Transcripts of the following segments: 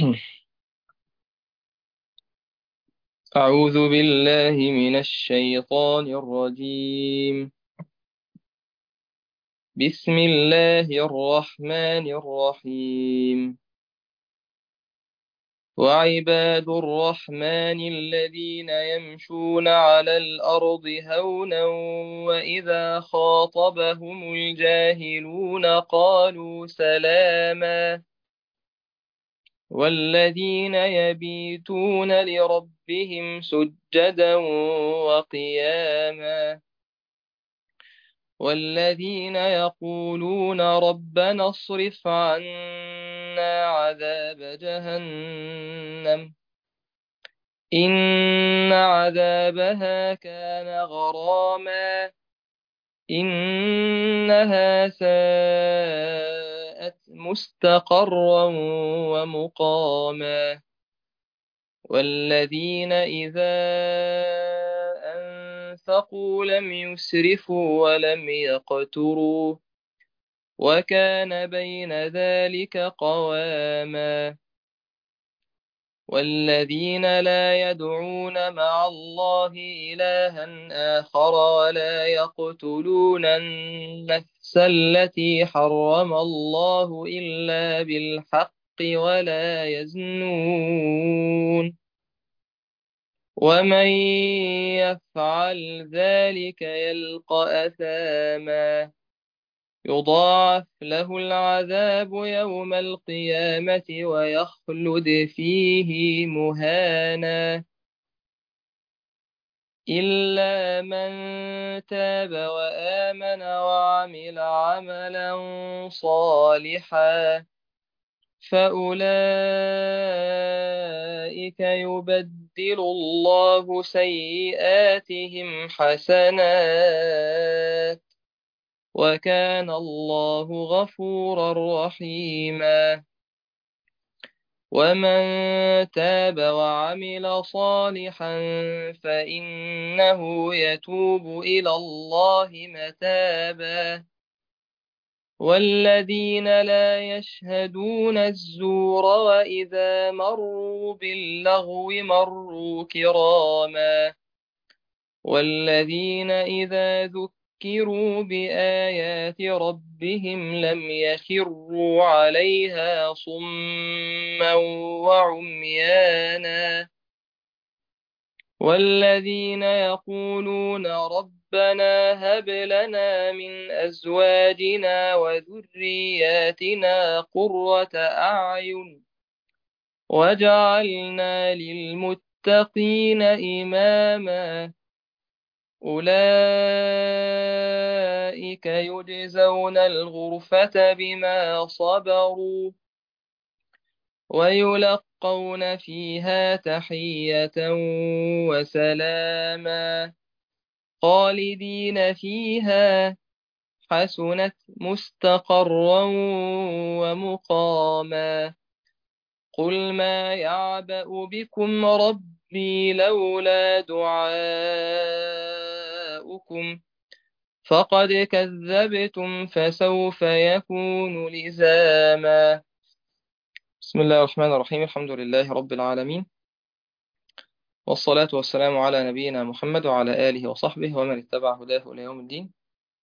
أعوذ بالله من الشيطان الرجيم بسم الله الرحمن الرحيم وعباد الرحمن الذين يمشون على الأرض هونا وإذا خاطبهم الجاهلون قالوا سلاما والذين يبيتون لربهم سجدا وقياما والذين يقولون ربنا اصرف عنا عذاب جهنم إن عذابها كان غراما إنها ساءت مستقرا ومقاما والذين إذا أنفقوا لم يسرفوا ولم يقتروا وكان بين ذلك قواما والذين لا يدعون مع الله إلها آخر ولا يقتلون النفس التي حرم الله إلا بالحق ولا يزنون ومن يفعل ذلك يلقى أثاما يضاعف له العذاب يوم القيامة ويخلد فيه مهانا إلا من تاب وآمن وعمل عملا صالحا فأولئك يبدل الله سيئاتهم حسنات وكان الله غفورا رحيما ومن تاب وعمل صالحا فإنه يتوب إلى الله متابا والذين لا يشهدون الزور وإذا مروا باللغو مروا كراما والذين إذا ذكروا بآيات ربهم لم يخروا عليها صما وعميانا والذين يقولون ربنا هب لنا من أزواجنا وذرياتنا قرة أعين وجعلنا للمتقين إماما أولئك يجزون الغرفة بما صبروا ويلقون فيها تحية وسلاما خالدين فيها حسنت مستقرا ومقاما قل ما يعبأ بكم ربي لولا دعاؤكم فقد كذبتم فسوف يكون لزاما بسم الله الرحمن الرحيم الحمد لله رب العالمين والصلاة والسلام على نبينا محمد وعلى آله وصحبه ومن اتبع هداه إلى يوم الدين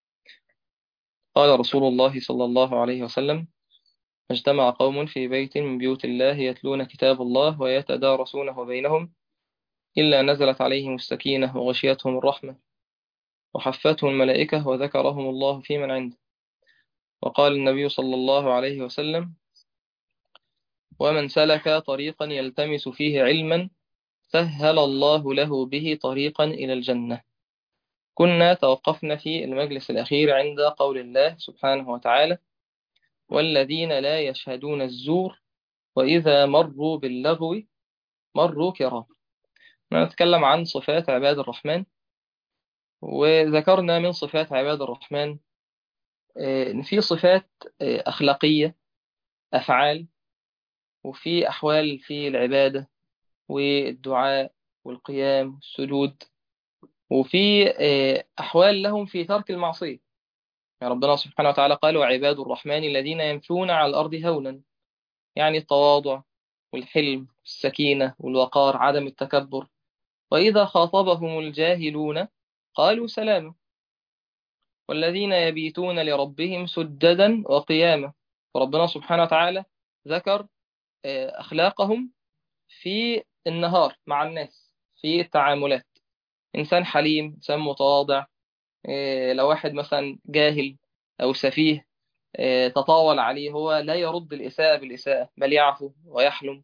قال رسول الله صلى الله عليه وسلم اجتمع قوم في بيت من بيوت الله يتلون كتاب الله ويتدارسونه بينهم إلا نزلت عليهم السكينة وغشيتهم الرحمة وحفتهم الملائكة وذكرهم الله في من عنده وقال النبي صلى الله عليه وسلم ومن سلك طريقا يلتمس فيه علما سهل الله له به طريقا إلى الجنة كنا توقفنا في المجلس الأخير عند قول الله سبحانه وتعالى والذين لا يشهدون الزور وإذا مروا باللغو مروا كرام نتكلم عن صفات عباد الرحمن وذكرنا من صفات عباد الرحمن إن في صفات أخلاقية أفعال وفي أحوال في العبادة والدعاء والقيام والسجود وفي أحوال لهم في ترك المعصية يعني ربنا سبحانه وتعالى قال وعباد الرحمن الذين يمشون على الأرض هونا يعني التواضع والحلم السكينة والوقار عدم التكبر وإذا خاطبهم الجاهلون قالوا سلاما والذين يبيتون لربهم سجدا وقياما فربنا سبحانه وتعالى ذكر أخلاقهم في النهار مع الناس في التعاملات إنسان حليم إنسان متواضع لو واحد مثلا جاهل أو سفيه تطاول عليه هو لا يرد الإساءة بالإساءة بل يعفو ويحلم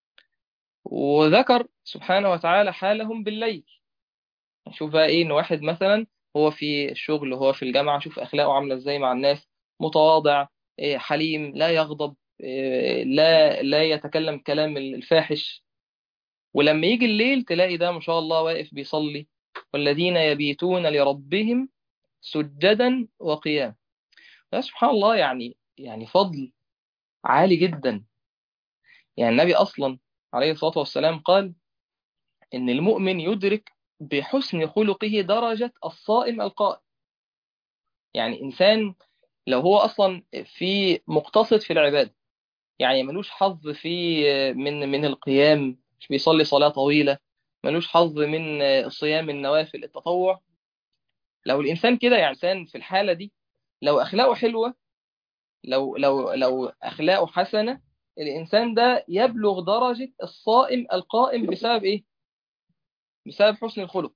وذكر سبحانه وتعالى حالهم بالليل شوف بقى إيه إن واحد مثلا هو في الشغل هو في الجامعة شوف أخلاقه عاملة إزاي مع الناس متواضع حليم لا يغضب لا لا يتكلم كلام الفاحش ولما يجي الليل تلاقي ده ما شاء الله واقف بيصلي والذين يبيتون لربهم سجدا وقياما سبحان الله يعني يعني فضل عالي جدا يعني النبي أصلا عليه الصلاة والسلام قال إن المؤمن يدرك بحسن خلقه درجة الصائم القائم يعني إنسان لو هو أصلا في مقتصد في العبادة يعني ملوش حظ في من من القيام مش بيصلي صلاة طويلة ملوش حظ من صيام النوافل التطوع لو الإنسان كده يعني إنسان في الحالة دي لو أخلاقه حلوة لو لو لو أخلاقه حسنة الإنسان ده يبلغ درجة الصائم القائم بسبب إيه؟ بسبب حسن الخلق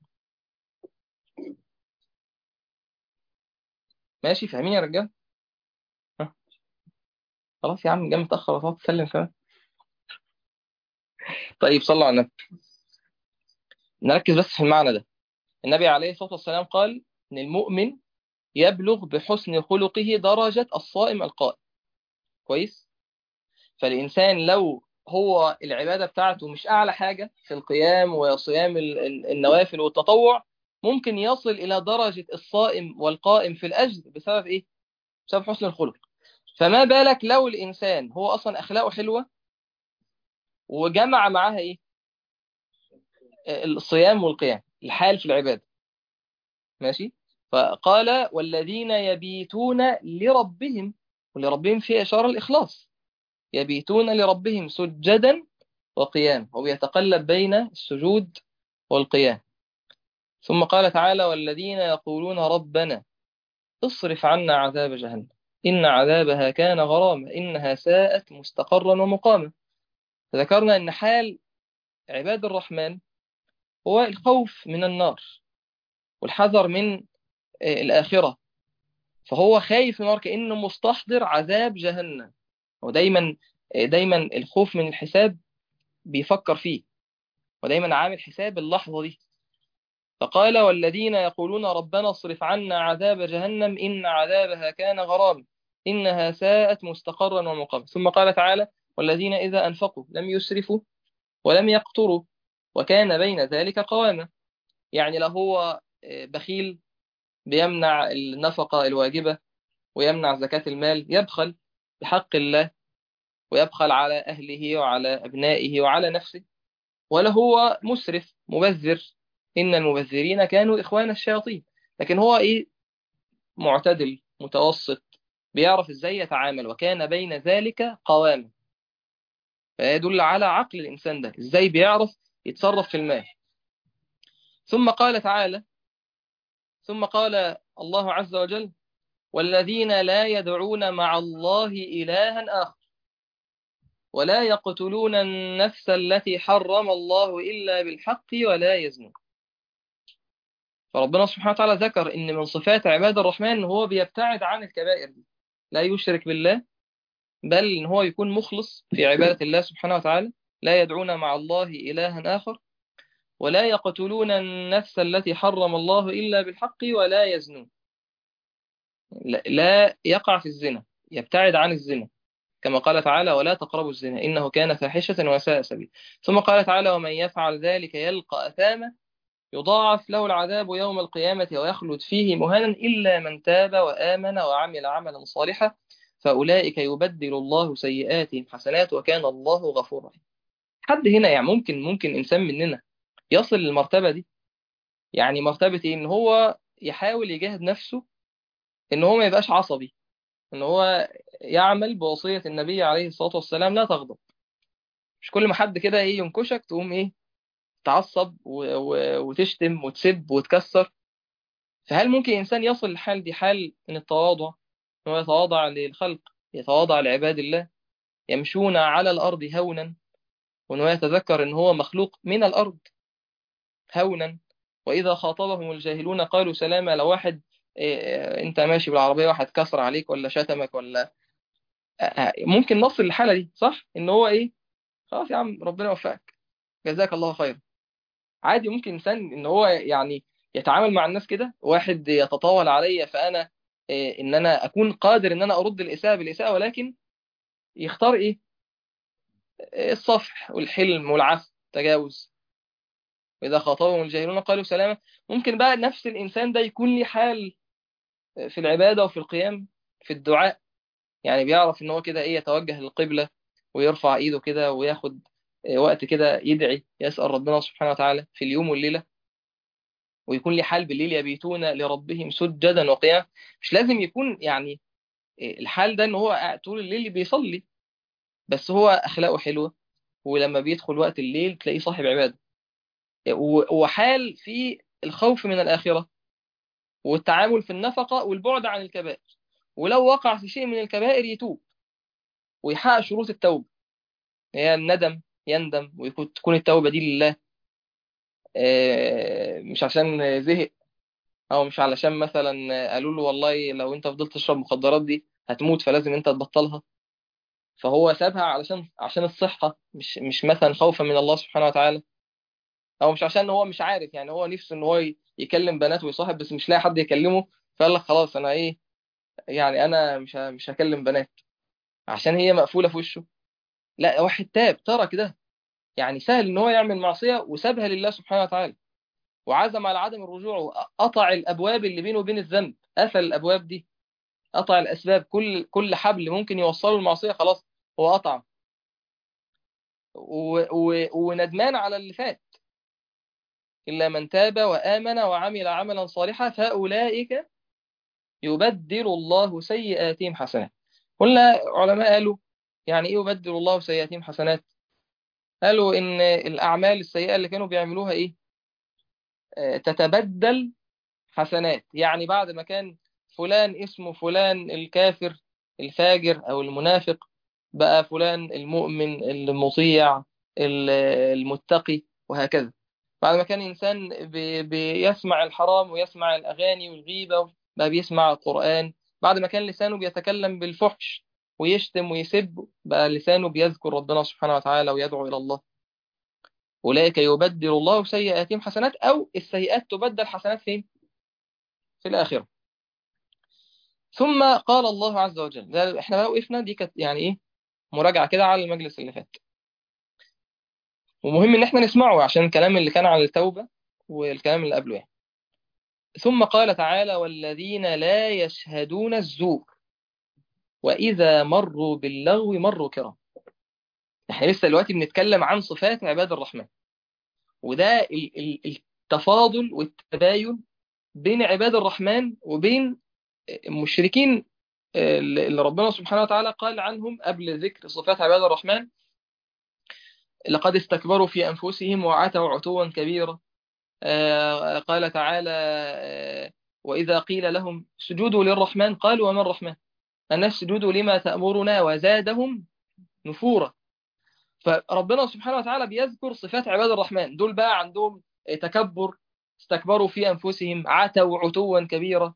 ماشي فاهمين يا رجال؟ خلاص يا عم جاي متأخر وتقعد تسلم كمان طيب صلوا على النبي نركز بس في المعنى ده النبي عليه الصلاة والسلام قال إن المؤمن يبلغ بحسن خلقه درجة الصائم القائم كويس فالإنسان لو هو العبادة بتاعته مش أعلى حاجة في القيام وصيام النوافل والتطوع ممكن يصل إلى درجة الصائم والقائم في الأجر بسبب إيه؟ بسبب حسن الخلق فما بالك لو الإنسان هو أصلا أخلاقه حلوة وجمع معاها إيه؟ الصيام والقيام الحال في العبادة ماشي؟ فقال والذين يبيتون لربهم ولربهم في إشارة الإخلاص يبيتون لربهم سجدا وقيام وبيتقلب بين السجود والقيام ثم قال تعالى والذين يقولون ربنا اصرف عنا عذاب جهنم إن عذابها كان غراما إنها ساءت مستقرا ومقاما ذكرنا أن حال عباد الرحمن هو الخوف من النار والحذر من الآخرة فهو خايف من النار كأنه مستحضر عذاب جهنم ودايما دايما الخوف من الحساب بيفكر فيه ودايما عامل حساب اللحظة دي فقال والذين يقولون ربنا اصرف عنا عذاب جهنم إن عذابها كان غرام إنها ساءت مستقرا ومقاما ثم قال تعالى والذين إذا أنفقوا لم يسرفوا ولم يقتروا وكان بين ذلك قواما يعني لو هو بخيل بيمنع النفقة الواجبة ويمنع زكاة المال يبخل بحق الله ويبخل على أهله وعلى أبنائه وعلى نفسه ولا هو مسرف مبذر إن المبذرين كانوا إخوان الشياطين لكن هو إيه معتدل متوسط بيعرف إزاي يتعامل وكان بين ذلك قواما فيدل على عقل الإنسان ده إزاي بيعرف يتصرف في المال ثم قال تعالى ثم قال الله عز وجل والذين لا يدعون مع الله إلها آخر ولا يقتلون النفس التي حرم الله إلا بالحق ولا يزنون فربنا سبحانه وتعالى ذكر إن من صفات عباد الرحمن إن هو بيبتعد عن الكبائر دي لا يشرك بالله بل إن هو يكون مخلص في عبادة الله سبحانه وتعالى لا يدعون مع الله إلها آخر ولا يقتلون النفس التي حرم الله إلا بالحق ولا يزنون لا يقع في الزنا يبتعد عن الزنا كما قال تعالى ولا تقربوا الزنا إنه كان فاحشة وساء سبيل ثم قال تعالى ومن يفعل ذلك يلقى أثاما يضاعف له العذاب يوم القيامة ويخلد فيه مهانا إلا من تاب وآمن وعمل عملا صالحا فأولئك يبدل الله سيئاتهم حسنات وكان الله غفورا حد هنا يعني ممكن ممكن إنسان مننا يصل للمرتبة دي يعني مرتبة إيه؟ إن هو يحاول يجاهد نفسه إن هو ما يبقاش عصبي إن هو يعمل بوصية النبي عليه الصلاة والسلام لا تغضب مش كل ما حد كده ايه ينكشك تقوم ايه تعصب و... و... وتشتم وتسب وتكسر فهل ممكن إنسان يصل للحال دي حال من التواضع هو يتواضع للخلق يتواضع لعباد الله يمشون على الأرض هونا وأنه يتذكر أن هو مخلوق من الأرض هونا وإذا خاطبهم الجاهلون قالوا سلاما لو واحد إيه أنت ماشي بالعربية واحد كسر عليك ولا شتمك ولا ممكن نصل للحالة دي صح؟ إن هو إيه؟ خلاص يا عم ربنا يوفقك جزاك الله خير عادي ممكن إنسان إن هو يعني يتعامل مع الناس كده واحد يتطاول عليا فأنا إيه إن أنا أكون قادر إن أنا أرد الإساءة بالإساءة ولكن يختار إيه؟ الصفح والحلم والعفو تجاوز وإذا خاطبهم الجاهلون قالوا سلاما ممكن بقى نفس الإنسان ده يكون لي حال في العبادة وفي القيام في الدعاء يعني بيعرف إن هو كده إيه يتوجه للقبلة ويرفع إيده كده وياخد وقت كده يدعي يسأل ربنا سبحانه وتعالى في اليوم والليلة ويكون لي حال بالليل يبيتون لربهم سجدا وقياما مش لازم يكون يعني الحال ده إن هو طول الليل بيصلي بس هو أخلاقه حلوة ولما بيدخل وقت الليل تلاقيه صاحب عبادة وحال في الخوف من الآخرة والتعامل في النفقة والبعد عن الكبائر ولو وقع في شيء من الكبائر يتوب ويحقق شروط التوبة هي الندم يندم وتكون التوبة دي لله مش عشان زهق أو مش علشان مثلا قالوا له والله لو أنت فضلت تشرب مخدرات دي هتموت فلازم أنت تبطلها فهو سابها علشان عشان الصحة مش مش مثلا خوفا من الله سبحانه وتعالى او مش عشان هو مش عارف يعني هو نفسه ان هو يكلم بنات ويصاحب بس مش لاقي حد يكلمه فقال لك خلاص انا ايه يعني انا مش مش هكلم بنات عشان هي مقفوله في وشه لا واحد تاب ترك ده يعني سهل ان هو يعمل معصيه وسابها لله سبحانه وتعالى وعزم على عدم الرجوع وقطع الابواب اللي بينه وبين الذنب قفل الابواب دي قطع الاسباب كل كل حبل ممكن يوصله المعصيه خلاص هو قطع و... و... وندمان على اللي فات إلا من تاب وآمن وعمل عملا صالحا فأولئك يبدل الله سيئاتهم حسنات قلنا علماء قالوا يعني إيه يبدل الله سيئاتهم حسنات قالوا إن الأعمال السيئة اللي كانوا بيعملوها إيه تتبدل حسنات يعني بعد ما كان فلان اسمه فلان الكافر الفاجر أو المنافق بقى فلان المؤمن المطيع المتقي وهكذا بعد ما كان إنسان بي بيسمع الحرام ويسمع الأغاني والغيبة بقى بيسمع القرآن بعد ما كان لسانه بيتكلم بالفحش ويشتم ويسب بقى لسانه بيذكر ربنا سبحانه وتعالى ويدعو إلى الله أولئك يبدل الله سيئاتهم حسنات أو السيئات تبدل حسنات فين؟ في الآخرة ثم قال الله عز وجل ده احنا بقى وقفنا دي كانت يعني ايه مراجعة كده على المجلس اللي فات ومهم ان احنا نسمعه عشان الكلام اللي كان عن التوبة والكلام اللي قبله يعني ثم قال تعالى والذين لا يشهدون الزور وإذا مروا باللغو مروا كرام احنا لسه دلوقتي بنتكلم عن صفات عباد الرحمن وده التفاضل والتباين بين عباد الرحمن وبين المشركين اللي ربنا سبحانه وتعالى قال عنهم قبل ذكر صفات عباد الرحمن لقد استكبروا في أنفسهم وعتوا عتوا كبيرا قال تعالى وإذا قيل لهم سجودوا للرحمن قالوا وما الرحمن أن السجود لما تأمرنا وزادهم نفورا فربنا سبحانه وتعالى بيذكر صفات عباد الرحمن دول بقى عندهم تكبر استكبروا في أنفسهم عتوا عتوا كبيرا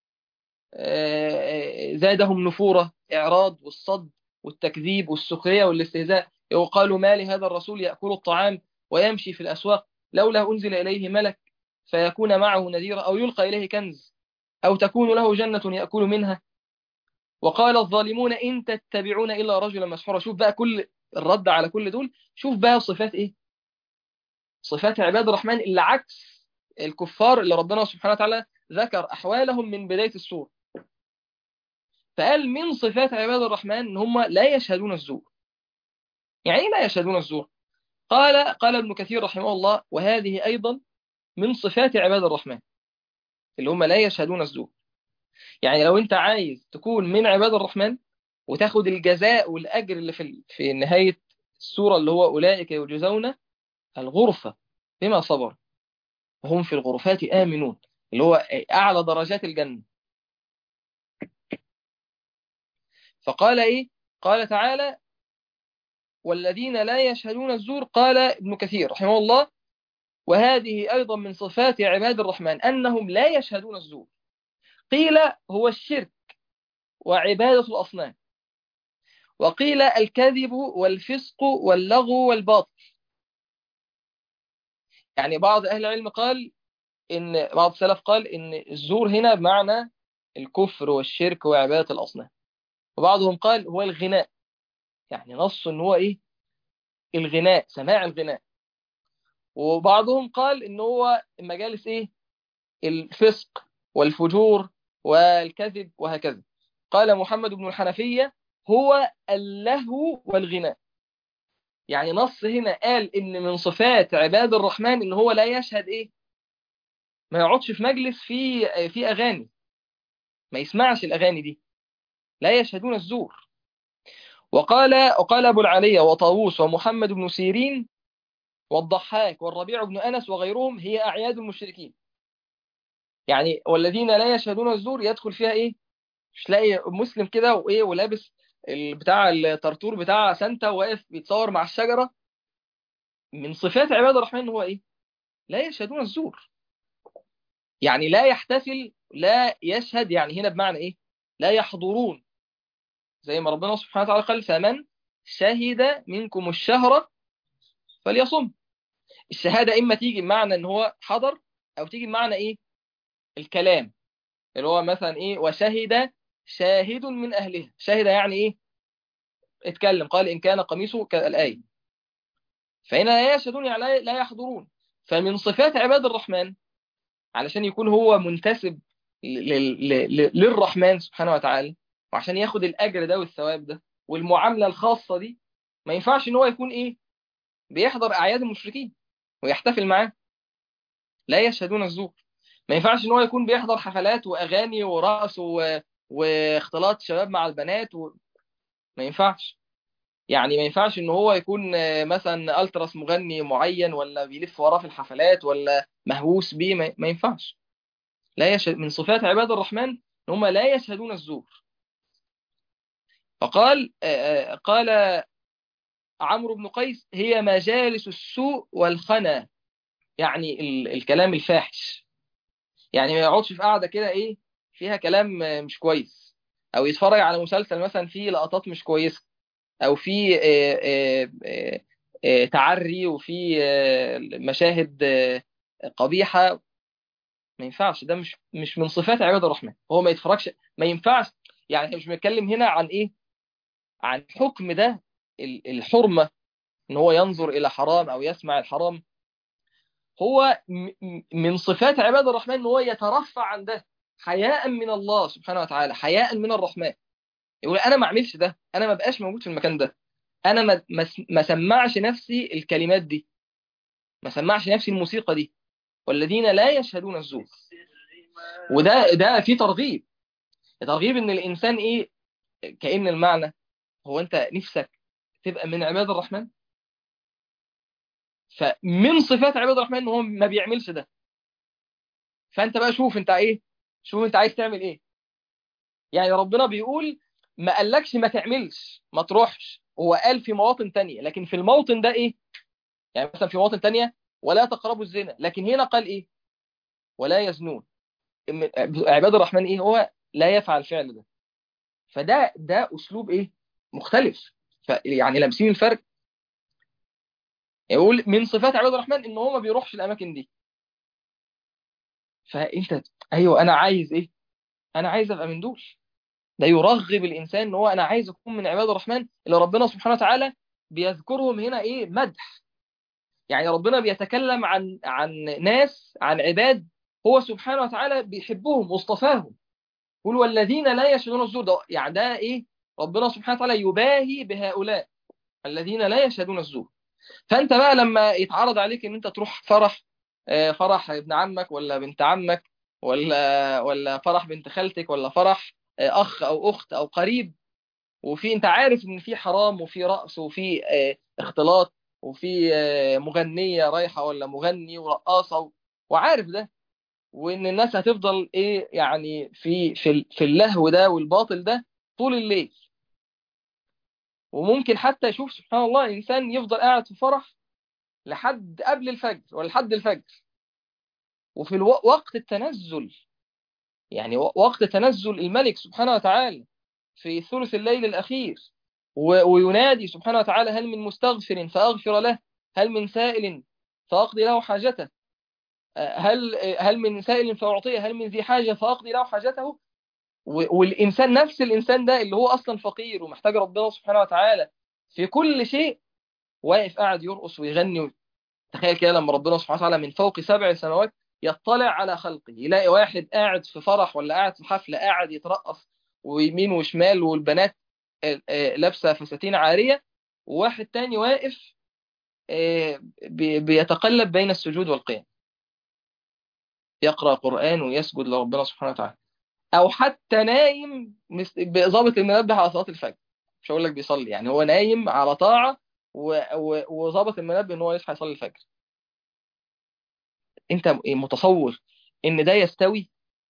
زادهم نفورا إعراض والصد والتكذيب والسخرية والاستهزاء وقالوا ما لهذا الرسول يأكل الطعام ويمشي في الأسواق لولا أنزل إليه ملك فيكون معه نذيرا أو يلقى إليه كنز أو تكون له جنة يأكل منها وقال الظالمون إن تتبعون إلا رجلا مسحورا شوف بقى كل الرد على كل دول شوف بقى صفات إيه صفات عباد الرحمن اللي عكس الكفار اللي ربنا سبحانه وتعالى ذكر أحوالهم من بداية السورة فقال من صفات عباد الرحمن ان هم لا يشهدون الزور يعني ايه لا يشهدون الزور قال قال ابن كثير رحمه الله وهذه ايضا من صفات عباد الرحمن اللي هم لا يشهدون الزور يعني لو انت عايز تكون من عباد الرحمن وتاخد الجزاء والاجر اللي في في نهايه السورة اللي هو أولئك يجزون الغرفة بما صبر وهم في الغرفات آمنون اللي هو أعلى درجات الجنة فقال إيه قال تعالى والذين لا يشهدون الزور قال ابن كثير رحمه الله وهذه أيضا من صفات عباد الرحمن أنهم لا يشهدون الزور قيل هو الشرك وعبادة الأصنام وقيل الكذب والفسق واللغو والباطل يعني بعض أهل العلم قال إن بعض السلف قال إن الزور هنا بمعنى الكفر والشرك وعبادة الأصنام وبعضهم قال هو الغناء يعني نص إن هو إيه الغناء سماع الغناء وبعضهم قال إن هو مجالس إيه الفسق والفجور والكذب وهكذا قال محمد بن الحنفية هو اللهو والغناء يعني نص هنا قال إن من صفات عباد الرحمن إن هو لا يشهد إيه ما يقعدش في مجلس في في أغاني ما يسمعش الأغاني دي لا يشهدون الزور وقال وقال أبو العلية وطاووس ومحمد بن سيرين والضحاك والربيع بن أنس وغيرهم هي أعياد المشركين يعني والذين لا يشهدون الزور يدخل فيها إيه مش لاقي مسلم كده وإيه ولابس بتاع الطرطور بتاع سانتا واقف بيتصور مع الشجرة من صفات عباد الرحمن هو إيه لا يشهدون الزور يعني لا يحتفل لا يشهد يعني هنا بمعنى إيه لا يحضرون زي ما ربنا سبحانه وتعالى قال فمن شهد منكم الشهر فليصم الشهادة إما تيجي بمعنى إن هو حضر أو تيجي بمعنى إيه الكلام اللي هو مثلا إيه وشهد شاهد من أهلها شهد يعني إيه اتكلم قال إن كان قميصه كالآية فهنا لا يشهدون يعني لا يحضرون فمن صفات عباد الرحمن علشان يكون هو منتسب للرحمن سبحانه وتعالى وعشان ياخد الأجر ده والثواب ده والمعاملة الخاصة دي ما ينفعش ان هو يكون ايه بيحضر أعياد المشركين ويحتفل معاه لا يشهدون الزور ما ينفعش ان هو يكون بيحضر حفلات وأغاني ورقص و... واختلاط شباب مع البنات و... ما ينفعش يعني ما ينفعش ان هو يكون مثلا التراس مغني معين ولا بيلف وراه في الحفلات ولا مهووس بيه ما, ما ينفعش لا يشهد من صفات عباد الرحمن ان هم لا يشهدون الزور فقال قال عمرو بن قيس هي مجالس السوء والخنا يعني الكلام الفاحش يعني ما يقعدش في قاعده كده ايه فيها كلام مش كويس او يتفرج على مسلسل مثلا فيه لقطات مش كويسه او في تعري وفي مشاهد قبيحه ما ينفعش ده مش مش من صفات عباد الرحمن هو ما يتفرجش ما ينفعش يعني احنا مش بنتكلم هنا عن ايه عن حكم ده الحرمه ان هو ينظر الى حرام او يسمع الحرام هو من صفات عباد الرحمن ان هو يترفع عن ده حياء من الله سبحانه وتعالى حياء من الرحمن يقول انا ما اعملش ده انا ما بقاش موجود في المكان ده انا ما ما سمعش نفسي الكلمات دي ما سمعش نفسي الموسيقى دي والذين لا يشهدون الزور وده ده في ترغيب ترغيب ان الانسان ايه كأن المعنى هو انت نفسك تبقى من عباد الرحمن فمن صفات عباد الرحمن ان هو ما بيعملش ده فانت بقى شوف انت ايه شوف انت عايز تعمل ايه يعني ربنا بيقول ما قالكش ما تعملش ما تروحش هو قال في مواطن تانية لكن في الموطن ده ايه يعني مثلا في مواطن تانية ولا تقربوا الزنا لكن هنا قال ايه ولا يزنون عباد الرحمن ايه هو لا يفعل الفعل ده فده ده اسلوب ايه مختلف يعني لامسين الفرق يقول من صفات عباد الرحمن ان هو ما بيروحش الاماكن دي فانت ايوه انا عايز ايه انا عايز ابقى من دول ده يرغب الانسان ان هو انا عايز اكون من عباد الرحمن اللي ربنا سبحانه وتعالى بيذكرهم هنا ايه مدح يعني ربنا بيتكلم عن عن ناس عن عباد هو سبحانه وتعالى بيحبهم واصطفاهم يقول والذين لا يشهدون الزور ده يعني ده ايه ربنا سبحانه وتعالى يباهي بهؤلاء الذين لا يشهدون الزور فانت بقى لما يتعرض عليك ان انت تروح فرح فرح ابن عمك ولا بنت عمك ولا ولا فرح بنت خالتك ولا فرح اخ او اخت او قريب وفي انت عارف ان في حرام وفي رقص وفي اه اختلاط وفي اه مغنيه رايحه ولا مغني ورقاصه وعارف ده وان الناس هتفضل ايه يعني في في في اللهو ده والباطل ده طول الليل وممكن حتى يشوف سبحان الله انسان يفضل قاعد في فرح لحد قبل الفجر ولا لحد الفجر وفي الو... وقت التنزل يعني وقت تنزل الملك سبحانه وتعالى في ثلث الليل الأخير و... وينادي سبحانه وتعالى هل من مستغفر فأغفر له هل من سائل فأقضي له حاجته هل هل من سائل فأعطيه هل من ذي حاجة فأقضي له حاجته والإنسان نفس الإنسان ده اللي هو أصلا فقير ومحتاج ربنا سبحانه وتعالى في كل شيء واقف قاعد يرقص ويغني تخيل كده لما ربنا سبحانه وتعالى من فوق سبع سماوات يطلع على خلقه يلاقي واحد قاعد في فرح ولا قاعد في حفلة قاعد يترقص ويمين وشمال والبنات لابسة فساتين عارية وواحد تاني واقف بيتقلب بين السجود والقيام يقرأ قرآن ويسجد لربنا سبحانه وتعالى أو حتى نايم ظابط المنبه على صلاة الفجر مش هقول لك بيصلي يعني هو نايم على طاعة وظابط المنبه ان هو يصحى يصلي الفجر انت متصور ان ده يستوي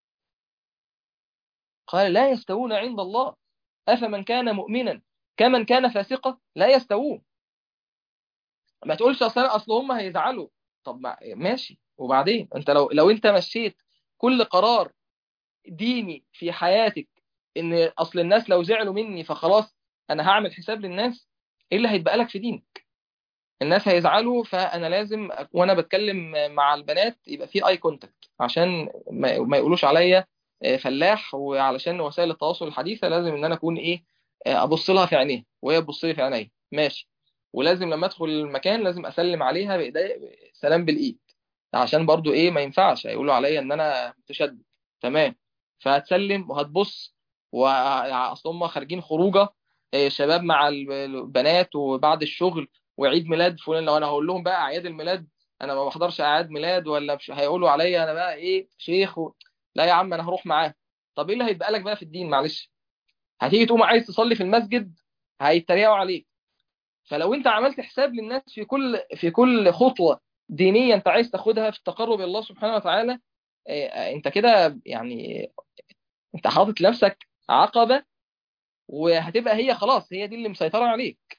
قال لا يستوون عند الله افمن كان مؤمنا كمن كان فاسقا لا يستوون ما تقولش اصلا اصل هم هيزعلوا طب ما ماشي وبعدين انت لو لو انت مشيت كل قرار ديني في حياتك ان اصل الناس لو زعلوا مني فخلاص انا هعمل حساب للناس ايه اللي هيتبقى لك في دينك الناس هيزعلوا فانا لازم وانا بتكلم مع البنات يبقى في اي كونتاكت عشان ما يقولوش عليا فلاح وعلشان وسائل التواصل الحديثه لازم ان انا اكون ايه ابص لها في عينيها وهي تبص لي في عينيا ماشي ولازم لما ادخل المكان لازم اسلم عليها بايدي سلام بالايد عشان برضو ايه ما ينفعش هيقولوا عليا ان انا متشدد تمام فهتسلم وهتبص واصل هم خارجين خروجه شباب مع البنات وبعد الشغل وعيد ميلاد فلان لو انا هقول لهم بقى اعياد الميلاد انا ما بحضرش اعياد ميلاد ولا مش هيقولوا عليا انا بقى ايه شيخ و... لا يا عم انا هروح معاه طب ايه اللي هيتبقى لك بقى في الدين معلش هتيجي تقوم عايز تصلي في المسجد هيتريقوا عليك فلو انت عملت حساب للناس في كل في كل خطوه دينيه انت عايز تاخدها في التقرب الى الله سبحانه وتعالى انت كده يعني انت حاطط لنفسك عقبه وهتبقى هي خلاص هي دي اللي مسيطره عليك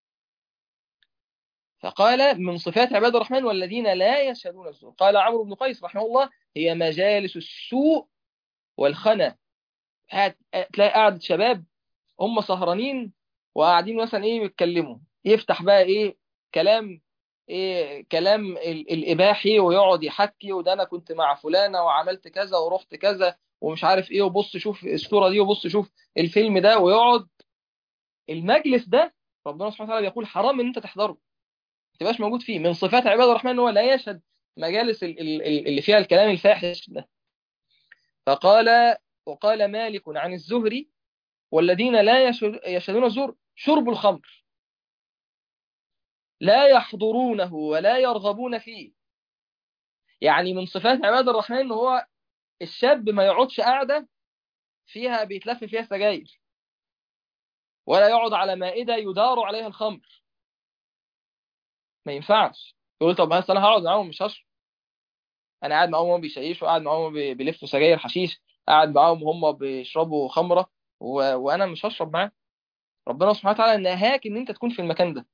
فقال من صفات عباد الرحمن والذين لا يشهدون الزور قال عمرو بن قيس رحمه الله هي مجالس السوء والخنا تلاقي قعدة شباب هم سهرانين وقاعدين مثلا ايه بيتكلموا يفتح بقى ايه كلام ايه كلام الاباحي ويقعد يحكي وده انا كنت مع فلانه وعملت كذا ورحت كذا ومش عارف ايه وبص شوف الصوره دي وبص شوف الفيلم ده ويقعد المجلس ده ربنا سبحانه وتعالى بيقول حرام ان انت تحضره ما تبقاش موجود فيه من صفات عباد الرحمن ان هو لا يشهد مجالس اللي فيها الكلام الفاحش ده فقال وقال مالك عن الزهري والذين لا يشهدون الزور شرب الخمر لا يحضرونه ولا يرغبون فيه يعني من صفات عباد الرحمن ان هو الشاب ما يقعدش قاعده فيها بيتلف فيها سجاير ولا يقعد على مائده يدار عليها الخمر ما ينفعش يقول طب بس انا هقعد معاهم مش هشرب انا قاعد معاهم هم بيشيشوا قاعد معاهم بيلفوا سجاير حشيش قاعد معاهم هم بيشربوا خمره و... وانا مش هشرب معاه ربنا سبحانه وتعالى نهاك ان انت تكون في المكان ده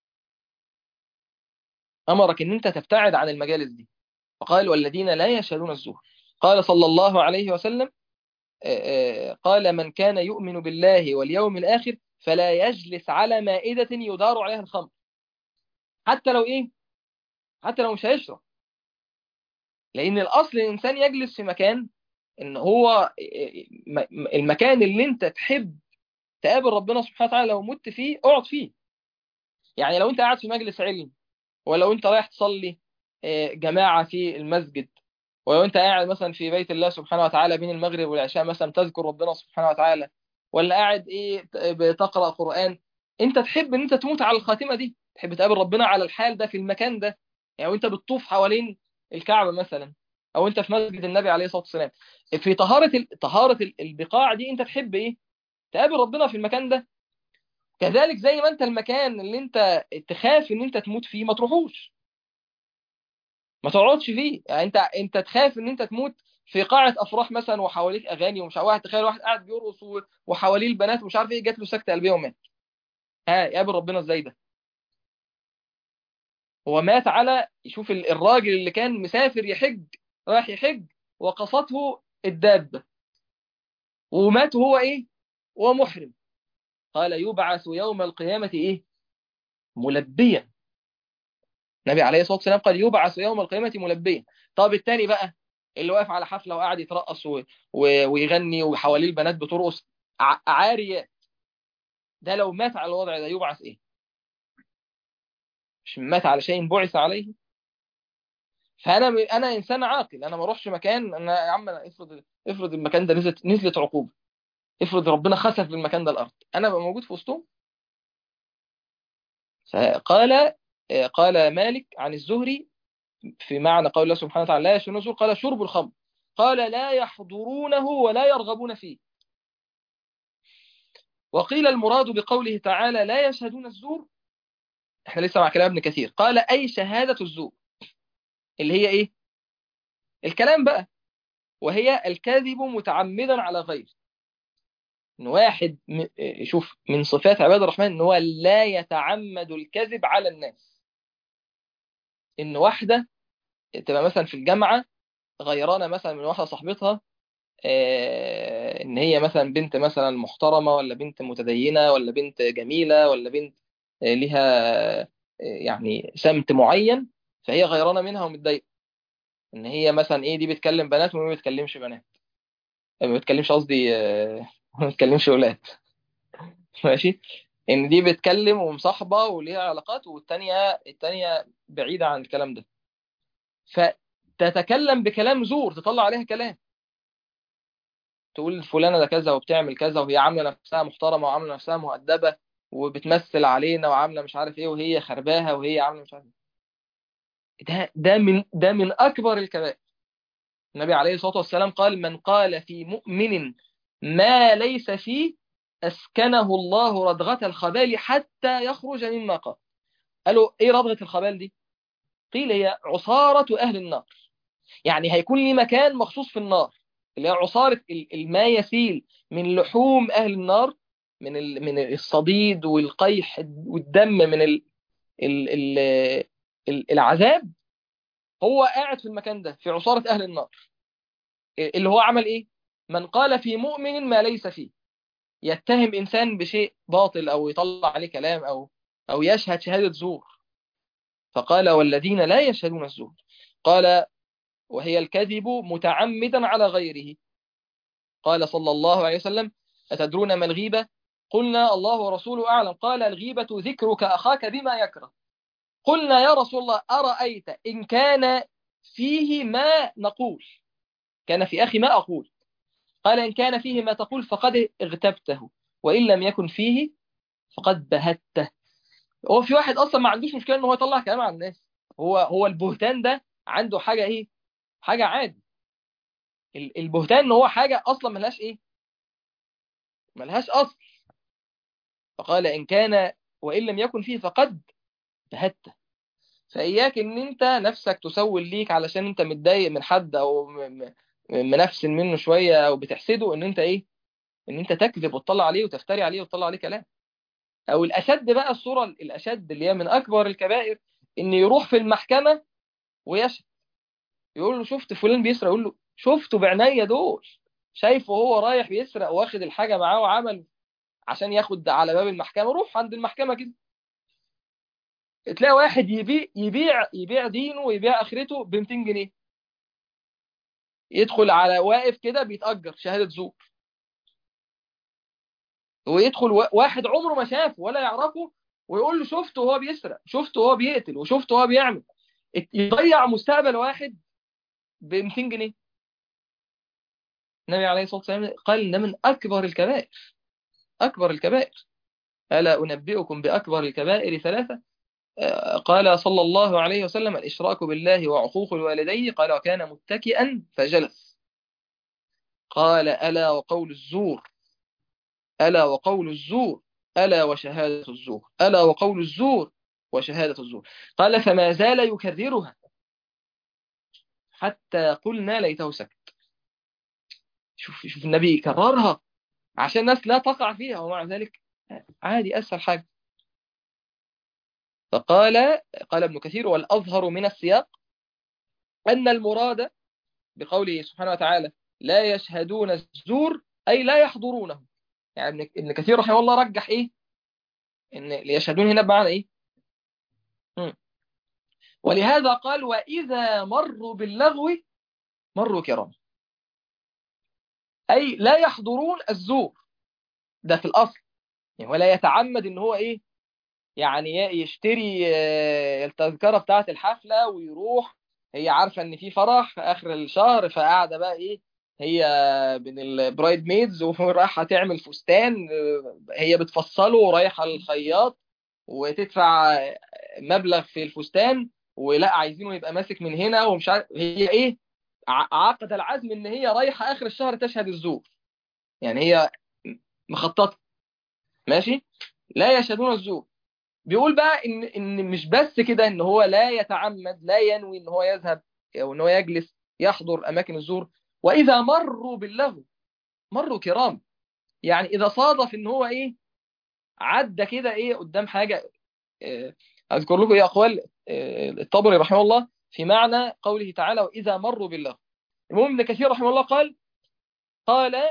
امرك ان انت تبتعد عن المجالس دي فقال والذين لا يشهدون الزور قال صلى الله عليه وسلم قال من كان يؤمن بالله واليوم الآخر فلا يجلس على مائدة يدار عليها الخمر حتى لو ايه حتى لو مش هيشرب لان الاصل الانسان يجلس في مكان ان هو المكان اللي انت تحب تقابل ربنا سبحانه وتعالى لو مت فيه اقعد فيه يعني لو انت قاعد في مجلس علم ولو انت رايح تصلي جماعة في المسجد ولو انت قاعد مثلا في بيت الله سبحانه وتعالى بين المغرب والعشاء مثلا تذكر ربنا سبحانه وتعالى ولا قاعد ايه بتقرأ قرآن انت تحب ان انت تموت على الخاتمة دي تحب تقابل ربنا على الحال ده في المكان ده يعني وانت بتطوف حوالين الكعبة مثلا او انت في مسجد النبي عليه الصلاة والسلام في طهارة طهارة البقاع دي انت تحب ايه تقابل ربنا في المكان ده كذلك زي ما انت المكان اللي انت تخاف ان انت تموت فيه ما تروحوش ما تقعدش فيه يعني انت انت تخاف ان انت تموت في قاعة افراح مثلا وحواليك اغاني ومش واحد تخيل واحد قاعد بيرقص وحواليه البنات ومش عارف ايه جات له سكتة قلبية ومات ها يقابل ربنا ازاي ده هو مات على يشوف الراجل اللي كان مسافر يحج رايح يحج وقصته الدابة ومات وهو ايه وهو محرم قال يبعث يوم القيامة ايه ملبيا النبي عليه الصلاة والسلام قال يبعث يوم القيامة ملبيا طب التاني بقى اللي واقف على حفلة وقاعد يترقص و... و... ويغني وحواليه البنات بترقص ع... عاريات ده لو مات على الوضع ده يبعث ايه مش مات على شيء بعث عليه فانا انا انسان عاقل انا ما اروحش مكان انا يا عم افرض افرض المكان ده نزلت نزلت عقوبه افرض ربنا خسف بالمكان ده الارض انا ابقى موجود في وسطهم قال قال مالك عن الزهري في معنى قول الله سبحانه وتعالى لا يشربون الزور قال شرب الخمر قال لا يحضرونه ولا يرغبون فيه وقيل المراد بقوله تعالى لا يشهدون الزور احنا لسه مع كلام ابن كثير قال اي شهادة الزور اللي هي ايه الكلام بقى وهي الكذب متعمدا على غير ان واحد شوف من صفات عباد الرحمن ان هو لا يتعمد الكذب على الناس ان واحده تبقى مثلا في الجامعه غيرانه مثلا من واحده صاحبتها ان هي مثلا بنت مثلا محترمه ولا بنت متدينه ولا بنت جميله ولا بنت لها يعني سمت معين فهي غيرانه منها ومتضايقه ان هي مثلا ايه دي بتكلم بنات وما بتكلمش بنات ما بتكلمش قصدي ما بتكلمش ولاد ماشي ان دي بتكلم ومصاحبه وليها علاقات والتانية التانية بعيده عن الكلام ده فتتكلم بكلام زور تطلع عليها كلام تقول فلانه ده كذا وبتعمل كذا وهي عامله نفسها محترمه وعامله نفسها مؤدبه وبتمثل علينا وعامله مش عارف ايه وهي خرباها وهي عامله مش عارف ده ده من ده من اكبر الكبائر النبي عليه الصلاه والسلام قال من قال في مؤمن ما ليس فيه اسكنه الله ردغه الخبال حتى يخرج مما قال قالوا ايه ردغه الخبال دي قيل هي عصاره اهل النار يعني هيكون لي مكان مخصوص في النار اللي هي عصاره الماء يسيل من لحوم اهل النار من من الصديد والقيح والدم من ال ال ال العذاب هو قاعد في المكان ده في عصارة أهل النار اللي هو عمل إيه من قال في مؤمن ما ليس فيه يتهم إنسان بشيء باطل أو يطلع عليه كلام أو أو يشهد شهادة زور فقال والذين لا يشهدون الزور قال وهي الكذب متعمدا على غيره قال صلى الله عليه وسلم أتدرون ما الغيبة قلنا الله ورسوله أعلم قال الغيبة ذكرك أخاك بما يكره قلنا يا رسول الله أرأيت إن كان فيه ما نقول كان في أخي ما أقول قال إن كان فيه ما تقول فقد اغتبته وإن لم يكن فيه فقد بهته هو في واحد أصلا ما عندوش مشكلة إن هو يطلع كلام عن الناس هو هو البهتان ده عنده حاجة إيه حاجة عادي البهتان إن هو حاجة أصلا ملهاش إيه ملهاش أصل فقال إن كان وإن لم يكن فيه فقد بهته فإياك إن أنت نفسك تسول ليك علشان أنت متضايق من حد أو منفسن منه شوية أو بتحسده إن أنت إيه إن أنت تكذب وتطلع عليه وتفتري عليه وتطلع عليه كلام أو الأشد بقى الصورة الأشد اللي هي من أكبر الكبائر إن يروح في المحكمة ويشهد يقول له شفت فلان بيسرق يقول له شفته بعينيا دول شايفه هو رايح بيسرق واخد الحاجة معاه وعمل عشان ياخد على باب المحكمة روح عند المحكمة كده تلاقي واحد يبيع يبيع يبيع دينه ويبيع اخرته ب 200 جنيه يدخل على واقف كده بيتأجر شهادة زور ويدخل واحد عمره ما شافه ولا يعرفه ويقول له شفته وهو بيسرق شفته وهو بيقتل وشفته وهو بيعمل يضيع مستقبل واحد ب 200 جنيه النبي عليه الصلاة والسلام قال إن من أكبر الكبائر أكبر الكبائر ألا أنبئكم بأكبر الكبائر ثلاثة قال صلى الله عليه وسلم الإشراك بالله وعقوق الوالدين قال وكان متكئا فجلس قال ألا وقول الزور ألا وقول الزور ألا وشهادة الزور ألا وقول الزور وشهادة الزور قال فما زال يكررها حتى قلنا ليته سكت شوف شوف النبي كررها عشان الناس لا تقع فيها ومع ذلك عادي أسهل حاجة فقال قال ابن كثير والأظهر من السياق أن المراد بقوله سبحانه وتعالى لا يشهدون الزور أي لا يحضرونه يعني ابن كثير رحمه الله رجح إيه إن ليشهدون هنا بمعنى إيه م. ولهذا قال وإذا مروا باللغو مروا كرام أي لا يحضرون الزور ده في الأصل يعني ولا يتعمد إن هو إيه يعني يشتري التذكرة بتاعة الحفلة ويروح هي عارفة إن في فرح في آخر الشهر فقاعدة بقى إيه هي من البرايد ميدز ورايحة تعمل فستان هي بتفصله ورايحة للخياط وتدفع مبلغ في الفستان ولا عايزينه يبقى ماسك من هنا ومش عارف هي ايه عقد العزم ان هي رايحه اخر الشهر تشهد الزور يعني هي مخططه ماشي لا يشهدون الزور بيقول بقى ان ان مش بس كده ان هو لا يتعمد لا ينوي ان هو يذهب او ان هو يجلس يحضر اماكن الزور واذا مروا باللغو مروا كرام يعني اذا صادف ان هو ايه عدى كده ايه قدام حاجه اذكر لكم ايه اقوال الطبري رحمه الله في معنى قوله تعالى واذا مروا باللغو المهم ابن كثير رحمه الله قال قال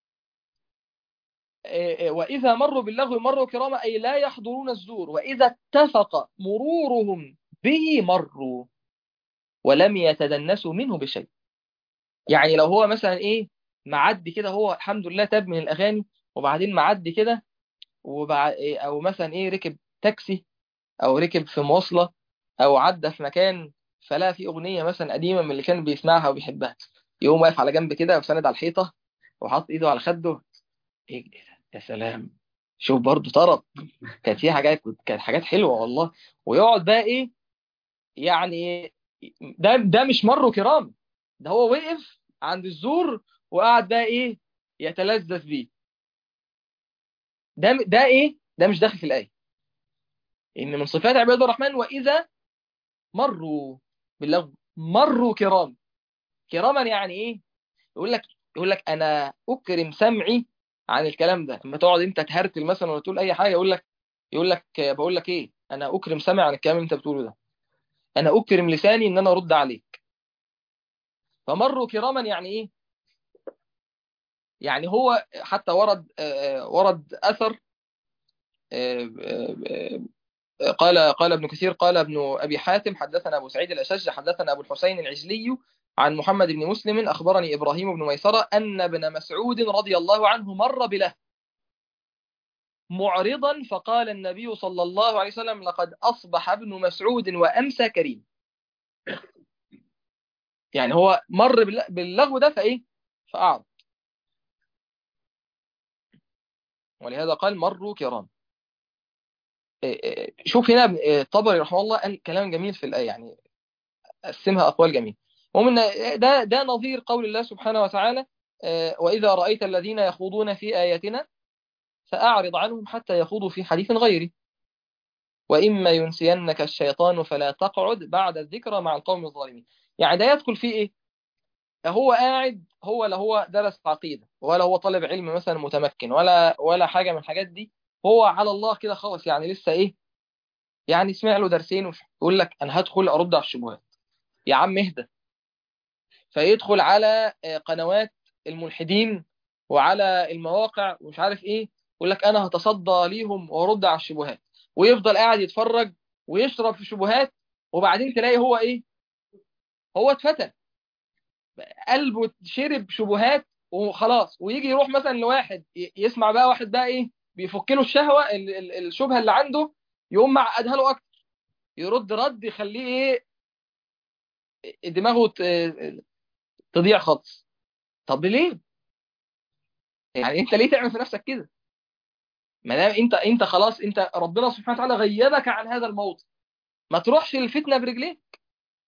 وإذا مروا باللغو مروا كراما أي لا يحضرون الزور وإذا اتفق مرورهم به مروا ولم يتدنسوا منه بشيء يعني لو هو مثلا إيه معدي كده هو الحمد لله تاب من الأغاني وبعدين معدي كده وبعد أو مثلا إيه ركب تاكسي أو ركب في مواصلة أو عدى في مكان فلا في أغنية مثلا قديمة من اللي كان بيسمعها وبيحبها يقوم واقف على جنب كده وساند على الحيطة وحاطط إيده على خده إيه يا سلام شوف برضه طرب كانت فيها حاجات كانت حاجات حلوه والله ويقعد بقى ايه يعني ده ده مش مره كرام ده هو وقف عند الزور وقعد بقى ايه يتلذذ بيه ده ده ايه ده مش داخل في الايه ان من صفات عباد الرحمن واذا مروا باللغو مروا كرام كراما يعني ايه يقول لك يقول لك انا اكرم سمعي عن الكلام ده لما تقعد انت تهرتل مثلا ولا تقول اي حاجه يقول لك يقول لك بقول لك ايه انا اكرم سمعي عن الكلام اللي انت بتقوله ده انا اكرم لساني ان انا ارد عليك فمروا كراما يعني ايه يعني هو حتى ورد ورد اثر قال قال ابن كثير قال ابن ابي حاتم حدثنا ابو سعيد الاشج حدثنا ابو الحسين العجلي عن محمد بن مسلم أخبرني إبراهيم بن ميسرة أن ابن مسعود رضي الله عنه مر بله معرضا فقال النبي صلى الله عليه وسلم لقد أصبح ابن مسعود وأمسى كريم يعني هو مر باللغو ده فإيه فأعرض ولهذا قال مروا كرام شوف هنا الطبري رحمه الله قال كلام جميل في الآية يعني قسمها أقوال جميل ومن ده ده نظير قول الله سبحانه وتعالى وإذا رأيت الذين يخوضون في آياتنا فأعرض عنهم حتى يخوضوا في حديث غيره وإما ينسينك الشيطان فلا تقعد بعد الذكرى مع القوم الظالمين يعني ده يدخل فيه إيه هو قاعد هو لا هو درس عقيدة ولا هو طالب علم مثلا متمكن ولا ولا حاجة من الحاجات دي هو على الله كده خالص يعني لسه إيه يعني سمع له درسين ويقول لك أنا هدخل أرد على الشبهات يا عم اهدى فيدخل على قنوات الملحدين وعلى المواقع ومش عارف ايه يقول لك انا هتصدى ليهم وارد على الشبهات ويفضل قاعد يتفرج ويشرب في شبهات وبعدين تلاقي هو ايه هو اتفتن قلبه شرب شبهات وخلاص ويجي يروح مثلا لواحد يسمع بقى واحد بقى ايه بيفك له الشهوه الشبهه اللي عنده يقوم معقدها له اكتر يرد رد يخليه ايه دماغه تضيع خالص طب ليه يعني انت ليه تعمل في نفسك كده ما دام انت انت خلاص انت ربنا سبحانه وتعالى غيبك عن هذا الموطن ما تروحش الفتنه برجليك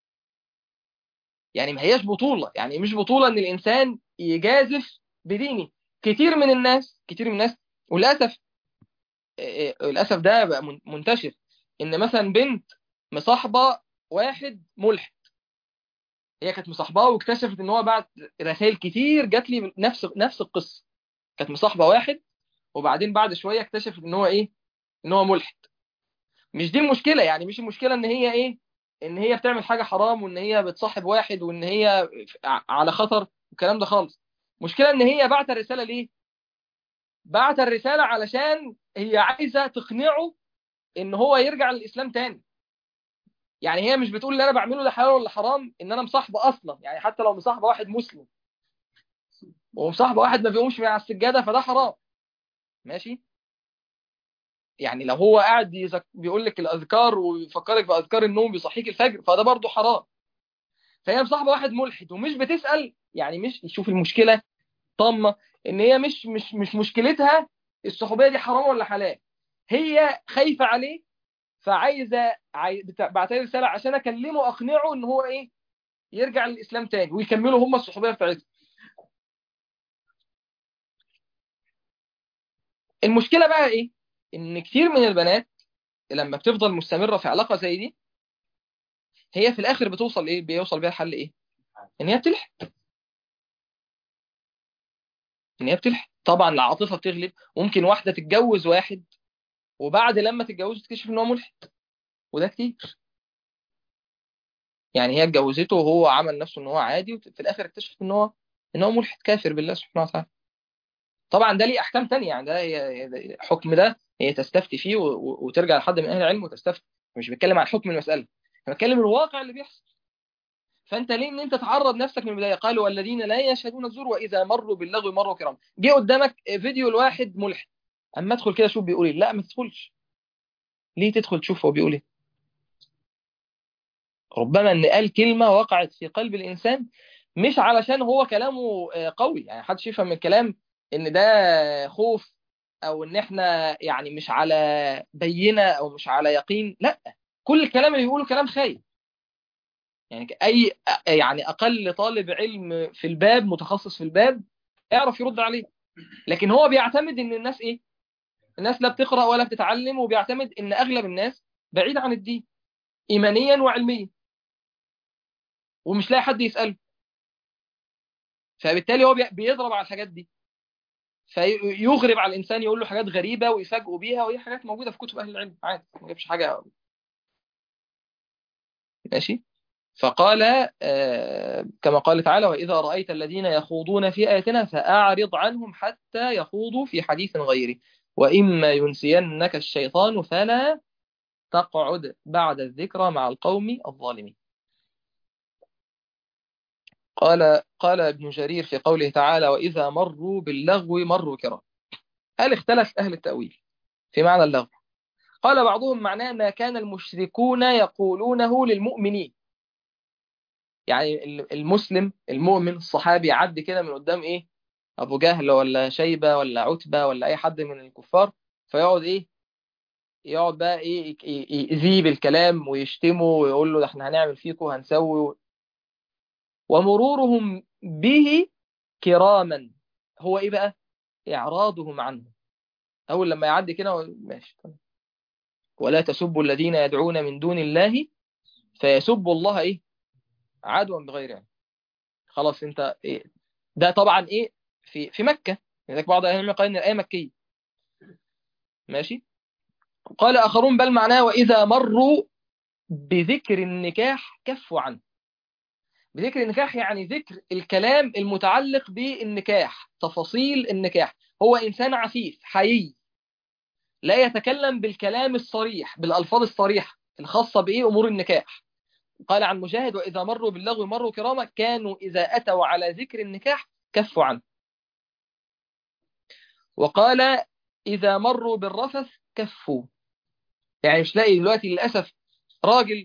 يعني ما هياش بطوله يعني مش بطوله ان الانسان يجازف بدينه كتير من الناس كتير من الناس وللاسف آه، آه، للاسف ده بقى من- منتشر ان مثلا بنت مصاحبه واحد ملحد هي كانت مصاحباه واكتشفت ان هو بعد رسائل كتير جات لي نفس نفس القصه كانت مصاحبه واحد وبعدين بعد شويه اكتشفت ان هو ايه ان هو ملحد مش دي المشكله يعني مش المشكله ان هي ايه ان هي بتعمل حاجه حرام وان هي بتصاحب واحد وان هي ع- على خطر والكلام ده خالص المشكله ان هي بعت الرساله ليه بعت الرساله علشان هي عايزه تقنعه ان هو يرجع للاسلام تاني يعني هي مش بتقول اللي انا بعمله ده حلال ولا حرام ان انا مصاحبه اصلا يعني حتى لو مصاحبه واحد مسلم ومصاحبه واحد ما بيقومش من على السجاده فده حرام ماشي يعني لو هو قاعد يزك... بيقول لك الاذكار ويفكرك باذكار النوم بيصحيك الفجر فده برضه حرام فهي مصاحبه واحد ملحد ومش بتسال يعني مش شوف المشكله طامه ان هي مش مش مش مشكلتها الصحوبيه دي حرام ولا حلال هي خايفه عليه فعايزه عاي... بتاع- بعت لي رساله عشان اكلمه اقنعه ان هو ايه يرجع للاسلام تاني ويكملوا هم الصحوبيه بتاعتهم المشكله بقى ايه ان كتير من البنات لما بتفضل مستمره في علاقه زي دي هي في الاخر بتوصل ايه بيوصل بيها الحل ايه ان هي بتلحق ان هي بتلحق طبعا العاطفه بتغلب ممكن واحده تتجوز واحد وبعد لما تتجوز تكتشف ان هو ملحد وده كتير يعني هي اتجوزته وهو عمل نفسه ان هو عادي وفي الاخر اكتشف ان هو ان هو ملحد كافر بالله سبحانه وتعالى طبعا ده ليه احكام تانية يعني ده هي- هي- الحكم ده هي تستفتي فيه و- و- وترجع لحد من اهل العلم وتستفتي مش بتكلم عن حكم المساله انا بتكلم الواقع اللي بيحصل فانت ليه ان انت تعرض نفسك من البدايه قالوا والذين لا يشهدون الزور واذا مروا باللغو مروا كرام جه قدامك فيديو الواحد ملحد اما ادخل كده شوف بيقول ايه لا ما تدخلش ليه تدخل تشوف هو بيقول ايه ربما ان قال كلمه وقعت في قلب الانسان مش علشان هو كلامه آه، قوي يعني محدش يفهم من الكلام ان ده خوف او ان احنا يعني مش على بينه او مش على يقين لا كل الكلام اللي بيقوله كلام خايب يعني اي يعني اقل طالب علم في الباب متخصص في الباب يعرف يرد عليه لكن هو بيعتمد ان الناس ايه الناس لا بتقرا ولا بتتعلم وبيعتمد ان اغلب الناس بعيد عن الدين ايمانيا وعلميا ومش لاقي حد يساله فبالتالي هو بي- بيضرب على الحاجات دي فيغرب على الانسان يقول له حاجات غريبه ويفاجئه بيها وهي حاجات موجوده في كتب اهل العلم عادي ما جابش حاجه ماشي فقال آه، كما قال تعالى وإذا رأيت الذين يخوضون في آياتنا فأعرض عنهم حتى يخوضوا في حديث غيره وإما ينسينك الشيطان فلا تقعد بعد الذكرى مع القوم الظالمين قال قال ابن جرير في قوله تعالى وإذا مروا باللغو مروا كرام هل اختلف أهل التأويل في معنى اللغو قال بعضهم معناه ما كان المشركون يقولونه للمؤمنين يعني المسلم المؤمن الصحابي يعدي كده من قدام ايه ابو جهل ولا شيبه ولا عتبه ولا اي حد من الكفار فيقعد ايه يقعد بقى ايه يذيب الكلام ويشتمه ويقول له ده احنا هنعمل فيكم وهنسوي ومرورهم به كراما هو ايه بقى اعراضهم عنه اول لما يعدي كده ماشي طبعا. ولا تسبوا الذين يدعون من دون الله فيسبوا الله ايه عدوا بغير علم خلاص انت إيه ده طبعا ايه في في مكة لذلك بعض اهل العلم قال ان الايه مكيه ماشي قال اخرون بل معناه واذا مروا بذكر النكاح كفوا عنه بذكر النكاح يعني ذكر الكلام المتعلق بالنكاح تفاصيل النكاح هو انسان عفيف حيي لا يتكلم بالكلام الصريح بالالفاظ الصريحه الخاصه بايه امور النكاح قال عن مجاهد واذا مروا باللغو مروا كراما كانوا اذا اتوا على ذكر النكاح كفوا عنه وقال إذا مروا بالرفث كفوا يعني مش لاقي دلوقتي للأسف راجل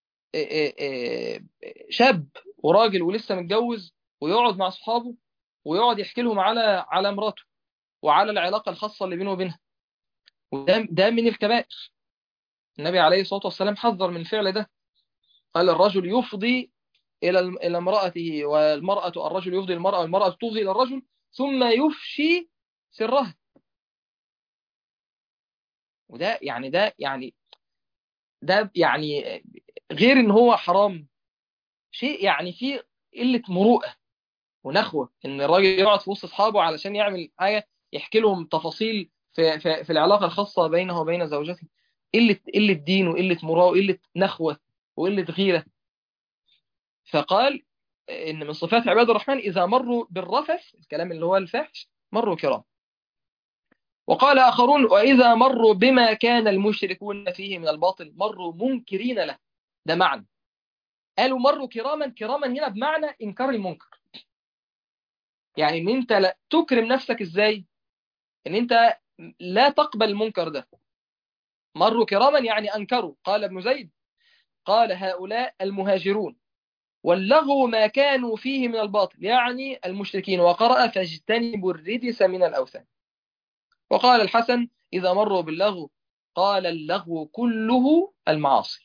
شاب وراجل ولسه متجوز ويقعد مع أصحابه ويقعد يحكي لهم على على مراته وعلى العلاقة الخاصة اللي بينه وبينها وده ده من الكبائر النبي عليه الصلاة والسلام حذر من الفعل ده قال الرجل يفضي إلى إلى امرأته والمرأة الرجل يفضي المرأة والمرأة تفضي إلى الرجل ثم يفشي سرها وده يعني ده يعني ده يعني غير ان هو حرام شيء يعني فيه قله مروءه ونخوه ان الراجل يقعد في وسط اصحابه علشان يعمل حاجه يحكي لهم تفاصيل في, في, في العلاقه الخاصه بينه وبين زوجته قله قله دين وقله مروءه وقله نخوه وقله غيره فقال ان من صفات عباد الرحمن اذا مروا بالرفث الكلام اللي هو الفحش مروا كرام وقال آخرون وإذا مروا بما كان المشركون فيه من الباطل مروا منكرين له ده معنى قالوا مروا كراما كراما هنا بمعنى إنكار المنكر يعني ان انت لا تكرم نفسك ازاي ان انت لا تقبل المنكر ده مروا كراما يعني انكروا قال ابن زيد قال هؤلاء المهاجرون واللغوا ما كانوا فيه من الباطل يعني المشركين وقرأ فاجتنبوا الرجس من الأوثان وقال الحسن إذا مروا باللغو قال اللغو كله المعاصي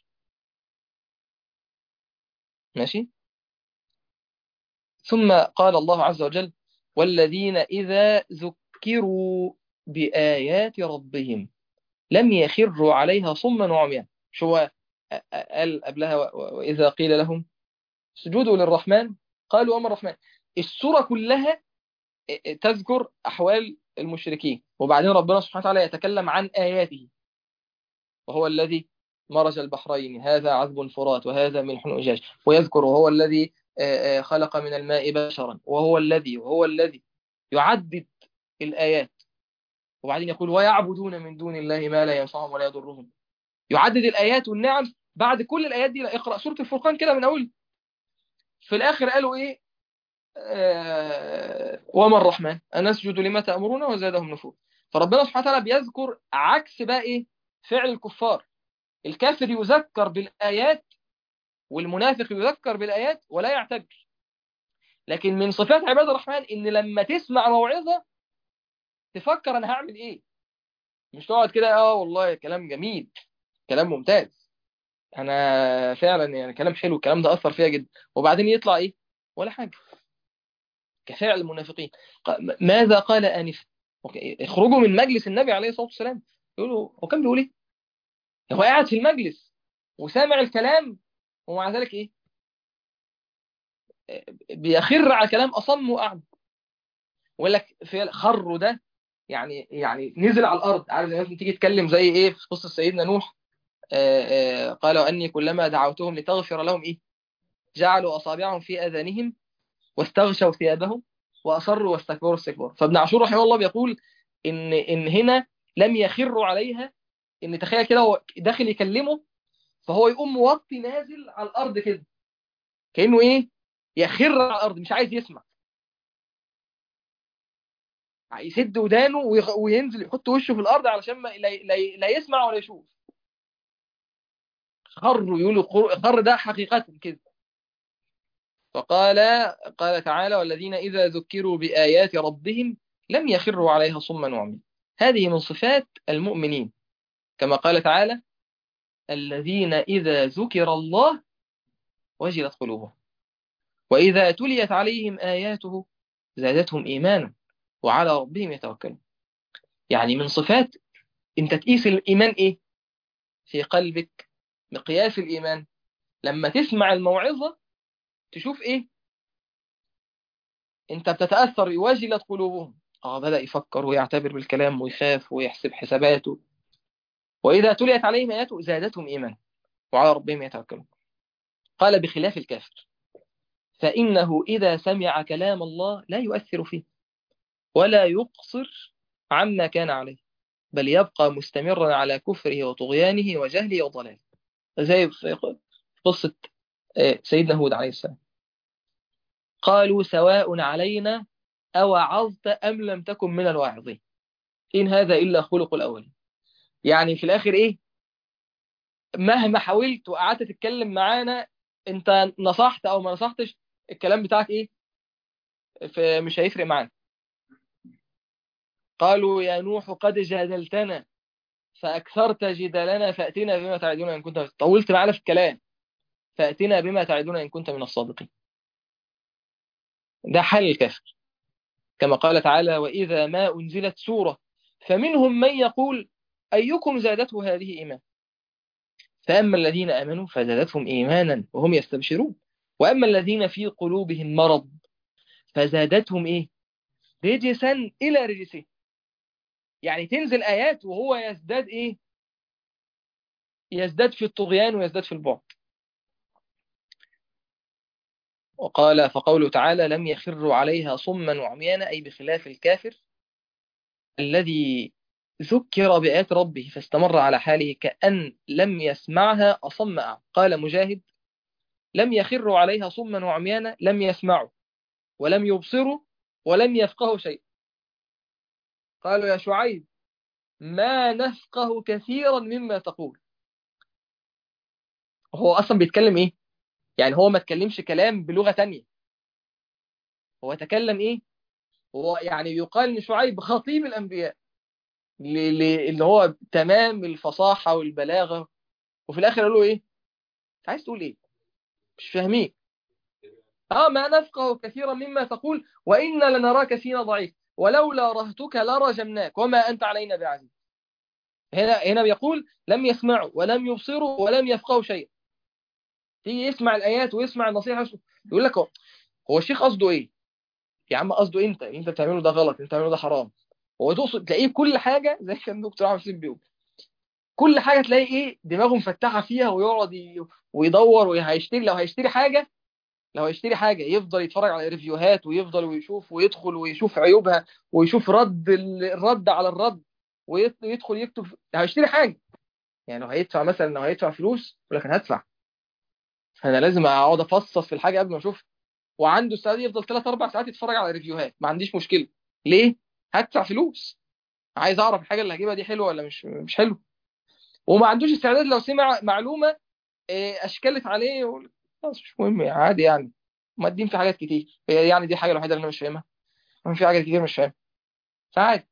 ماشي ثم قال الله عز وجل والذين إذا ذكروا بآيات ربهم لم يخروا عليها صما وعميانا شو قال قبلها وإذا قيل لهم سجودوا للرحمن قالوا أما الرحمن السورة كلها تذكر أحوال المشركين وبعدين ربنا سبحانه وتعالى يتكلم عن آياته وهو الذي مرج البحرين هذا عذب فرات وهذا ملح أجاج ويذكر وهو الذي خلق من الماء بشرا وهو الذي وهو الذي يعدد الآيات وبعدين يقول ويعبدون من دون الله ما لا ينفعهم ولا يضرهم يعدد الآيات والنعم بعد كل الآيات دي لا اقرأ سورة الفرقان كده من أول في الآخر قالوا إيه آه وما الرحمن أن نسجد لما تأمرون وزادهم نفور فربنا سبحانه وتعالى بيذكر عكس بقى إيه فعل الكفار الكافر يذكر بالآيات والمنافق يذكر بالآيات ولا يعتبر لكن من صفات عباد الرحمن إن لما تسمع موعظة تفكر أنا هعمل إيه مش تقعد كده آه والله كلام جميل كلام ممتاز أنا فعلا يعني كلام حلو الكلام ده أثر فيها جدا وبعدين يطلع إيه ولا حاجة كفعل المنافقين ماذا قال آنفا اخرجوا من مجلس النبي عليه الصلاة والسلام يقولوا هو كان بيقول ايه هو قاعد في المجلس وسامع الكلام ومع ذلك ايه بيخر على كلام اصم واعمى ويقول لك في خره ده يعني يعني نزل على الارض عارف زي ما تيجي تتكلم زي ايه في قصه سيدنا نوح آآ آآ قال واني كلما دعوتهم لتغفر لهم ايه جعلوا اصابعهم في اذانهم واستغشوا ثيابهم واصروا واستكبروا استكبارا فابن عاشور رحمه الله بيقول ان ان هنا لم يخروا عليها ان تخيل كده هو داخل يكلمه فهو يقوم موطي نازل على الارض كده كانه ايه يخر على الارض مش عايز يسمع يسد ودانه وينزل يحط وشه في الارض علشان ما لا, لا, لا يسمع ولا يشوف خر يقولوا خر ده حقيقة كده فقال قال تعالى والذين إذا ذكروا بآيات ربهم لم يخروا عليها صما وعميا هذه من صفات المؤمنين كما قال تعالى الذين إذا ذكر الله وجلت قلوبهم وإذا تليت عليهم آياته زادتهم إيمانا وعلى ربهم يتوكلون يعني من صفات انت تقيس الإيمان إيه في قلبك مقياس الإيمان لما تسمع الموعظة تشوف إيه انت بتتأثر وجلت قلوبهم اه بدأ يفكر ويعتبر بالكلام ويخاف ويحسب حساباته وإذا تليت عليهم آياته زادتهم إيمانا وعلى ربهم يتوكلون قال بخلاف الكافر فإنه إذا سمع كلام الله لا يؤثر فيه ولا يقصر عما كان عليه بل يبقى مستمرا على كفره وطغيانه وجهله وضلاله زي في قصة سيدنا هود عليه السلام قالوا سواء علينا أوعظت أم لم تكن من الواعظين إن هذا إلا خلق الأول يعني في الآخر إيه مهما حاولت وقعدت تتكلم معانا انت نصحت او ما نصحتش الكلام بتاعك ايه مش هيفرق معانا قالوا يا نوح قد جادلتنا فأكثرت جدالنا فأتنا بما تعدون إن كنت طولت معنا في الكلام فأتنا بما تعدون إن كنت من الصادقين ده حال الكافر كما قال تعالى وإذا ما أنزلت سورة فمنهم من يقول أيكم زادته هذه إيمان فأما الذين آمنوا فزادتهم إيمانا وهم يستبشرون وأما الذين في قلوبهم مرض فزادتهم إيه رجسا إلى رجسه يعني تنزل آيات وهو يزداد إيه يزداد في الطغيان ويزداد في البعد وقال فقوله تعالى لم يخروا عليها صما وعميانا أي بخلاف الكافر الذي ذكر بآيات ربه فاستمر على حاله كأن لم يسمعها أصم أعمى قال مجاهد لم يخروا عليها صما وعميانا لم يسمعوا ولم يبصروا ولم يفقهوا شيء قالوا يا شعيب ما نفقه كثيرا مما تقول هو أصلا بيتكلم إيه يعني هو ما تكلمش كلام بلغة تانية هو تكلم إيه هو يعني يقال إن شعيب خطيب الأنبياء اللي هو تمام الفصاحة والبلاغة وفي الآخر قالوا إيه أنت عايز تقول إيه مش فاهمين اه ما نفقه كثيرا مما تقول وإنا لنراك فينا ضعيف ولولا رهتك لرجمناك وما أنت علينا بعزيز هنا هنا بيقول لم يسمعوا ولم يبصروا ولم يفقهوا شيئا تيجي يسمع الآيات ويسمع النصيحة يقول لك هو, هو الشيخ قصده إيه يا عم قصده انت انت بتعمله ده غلط انت بتعمله ده حرام هو تقصد تلاقيه كل حاجه زي كان دكتور عبد الحسين بيقول كل حاجه تلاقي ايه دماغه مفتحه فيها ويقعد ويدور وهيشتري لو هيشتري حاجه لو هيشتري حاجه يفضل يتفرج على ريفيوهات ويفضل ويشوف ويدخل ويشوف عيوبها ويشوف رد الرد على الرد ويدخل يكتب لو هيشتري حاجه يعني لو هيدفع مثلا لو هيدفع فلوس يقول لك انا هدفع فانا لازم اقعد افصص في الحاجه قبل ما اشوفها وعنده استعداد يفضل 3 4 ساعات يتفرج على ريفيوهات ما عنديش مشكله ليه هدفع فلوس عايز اعرف الحاجه اللي هجيبها دي حلوه ولا مش مش حلوه وما عندوش استعداد لو سمع معلومه اشكلت عليه خلاص مش مهم عادي يعني ما الدين في حاجات كتير يعني دي الحاجه الوحيده اللي انا مش فاهمها في حاجات كتير مش فاهمها فعادي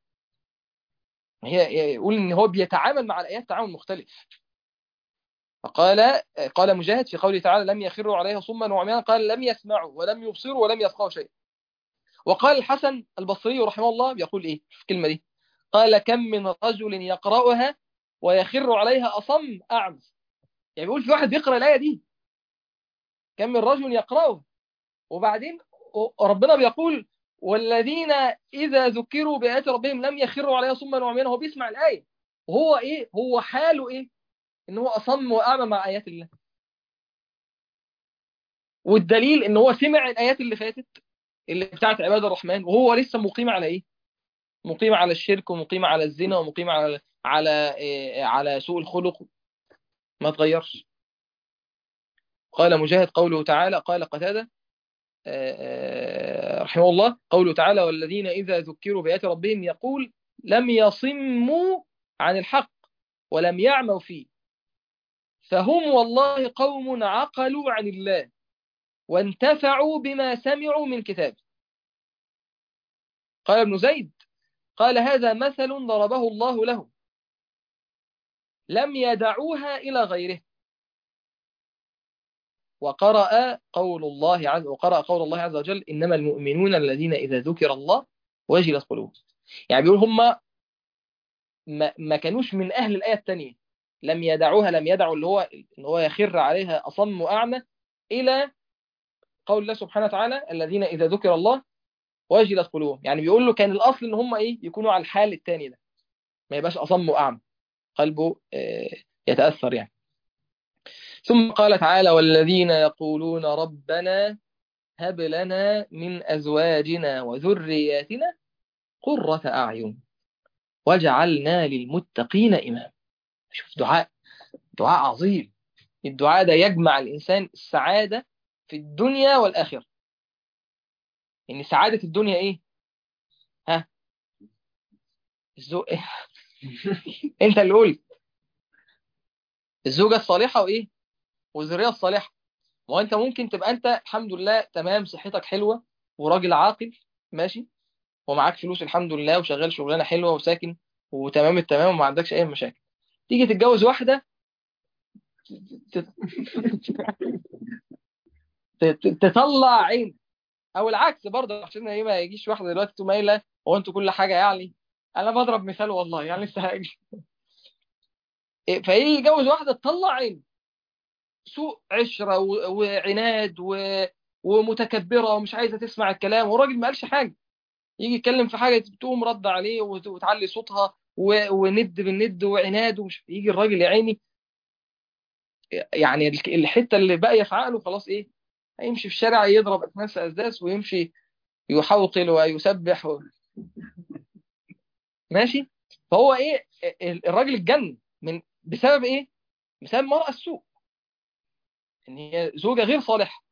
هي يقول ان هو بيتعامل مع الايات تعامل مختلف فقال قال مجاهد في قوله تعالى لم يخروا عليها صما وعميانا قال لم يسمعوا ولم يبصروا ولم يفقهوا شيئا وقال الحسن البصري رحمه الله بيقول ايه في الكلمه دي قال كم من رجل يقراها ويخر عليها اصم اعمى يعني بيقول في واحد بيقرا الايه دي كم من رجل يقراها وبعدين ربنا بيقول والذين اذا ذكروا بايات ربهم لم يخروا عليها صما وعميانا هو بيسمع الايه وهو ايه هو حاله ايه ان هو اصم واعمى مع ايات الله والدليل ان هو سمع الايات اللي فاتت اللي بتاعت عباد الرحمن وهو لسه مقيم على ايه مقيم على الشرك ومقيم على الزنا ومقيم على على إيه على سوء الخلق ما تغيرش قال مجاهد قوله تعالى قال قتادة رحمه الله قوله تعالى والذين إذا ذكروا بآيات ربهم يقول لم يصموا عن الحق ولم يعموا فيه فهم والله قوم عقلوا عن الله وانتفعوا بما سمعوا من كتابه قال ابن زيد قال هذا مثل ضربه الله لهم لم يدعوها إلى غيره وقرأ قول الله عز وقرأ قول الله عز وجل إنما المؤمنون الذين إذا ذكر الله وجلت قلوبهم يعني بيقول هم ما, ما كانوش من أهل الآية الثانية لم يدعوها لم يدعوا اللي هو ان هو يخر عليها أصم وأعمى إلى قول الله سبحانه وتعالى الذين إذا ذكر الله وجلت قلوبهم يعني بيقول له كان الأصل إن هم إيه يكونوا على الحال الثاني ده ما يبقاش أصم وأعمى قلبه يتأثر يعني ثم قال تعالى والذين يقولون ربنا هب لنا من أزواجنا وذرياتنا قرة أعين وجعلنا للمتقين إماما شوف دعاء دعاء عظيم الدعاء ده يجمع الإنسان السعادة في الدنيا والآخرة إن يعني سعادة الدنيا إيه ها الزوج إيه؟ أنت اللي قلت الزوجة الصالحة وإيه والذرية الصالحة وأنت ممكن تبقى أنت الحمد لله تمام صحتك حلوة وراجل عاقل ماشي ومعاك فلوس الحمد لله وشغال شغلانة حلوة وساكن وتمام التمام وما عندكش أي مشاكل تيجي تتجوز واحدة تطلع عين او العكس برضه عشان ايه ما يجيش واحده دلوقتي تقوم قايله هو انتوا كل حاجه يعني انا بضرب مثال والله يعني لسه هاجي فيجي يتجوز واحده تطلع عينه سوء عشره و- وعناد و... ومتكبره ومش عايزه تسمع الكلام والراجل ما قالش حاجه يجي يتكلم في حاجه تقوم رد عليه وت- وتعلي صوتها و... وند بالند وعناد ومش يجي الراجل يا عيني يعني الك- الحته اللي باقيه في عقله خلاص ايه هيمشي في الشارع يضرب خمس اسداس ويمشي يحوقل ويسبح و... ماشي فهو ايه ال- الراجل اتجن من بسبب ايه بسبب مرأة السوء ان هي زوجة غير صالحة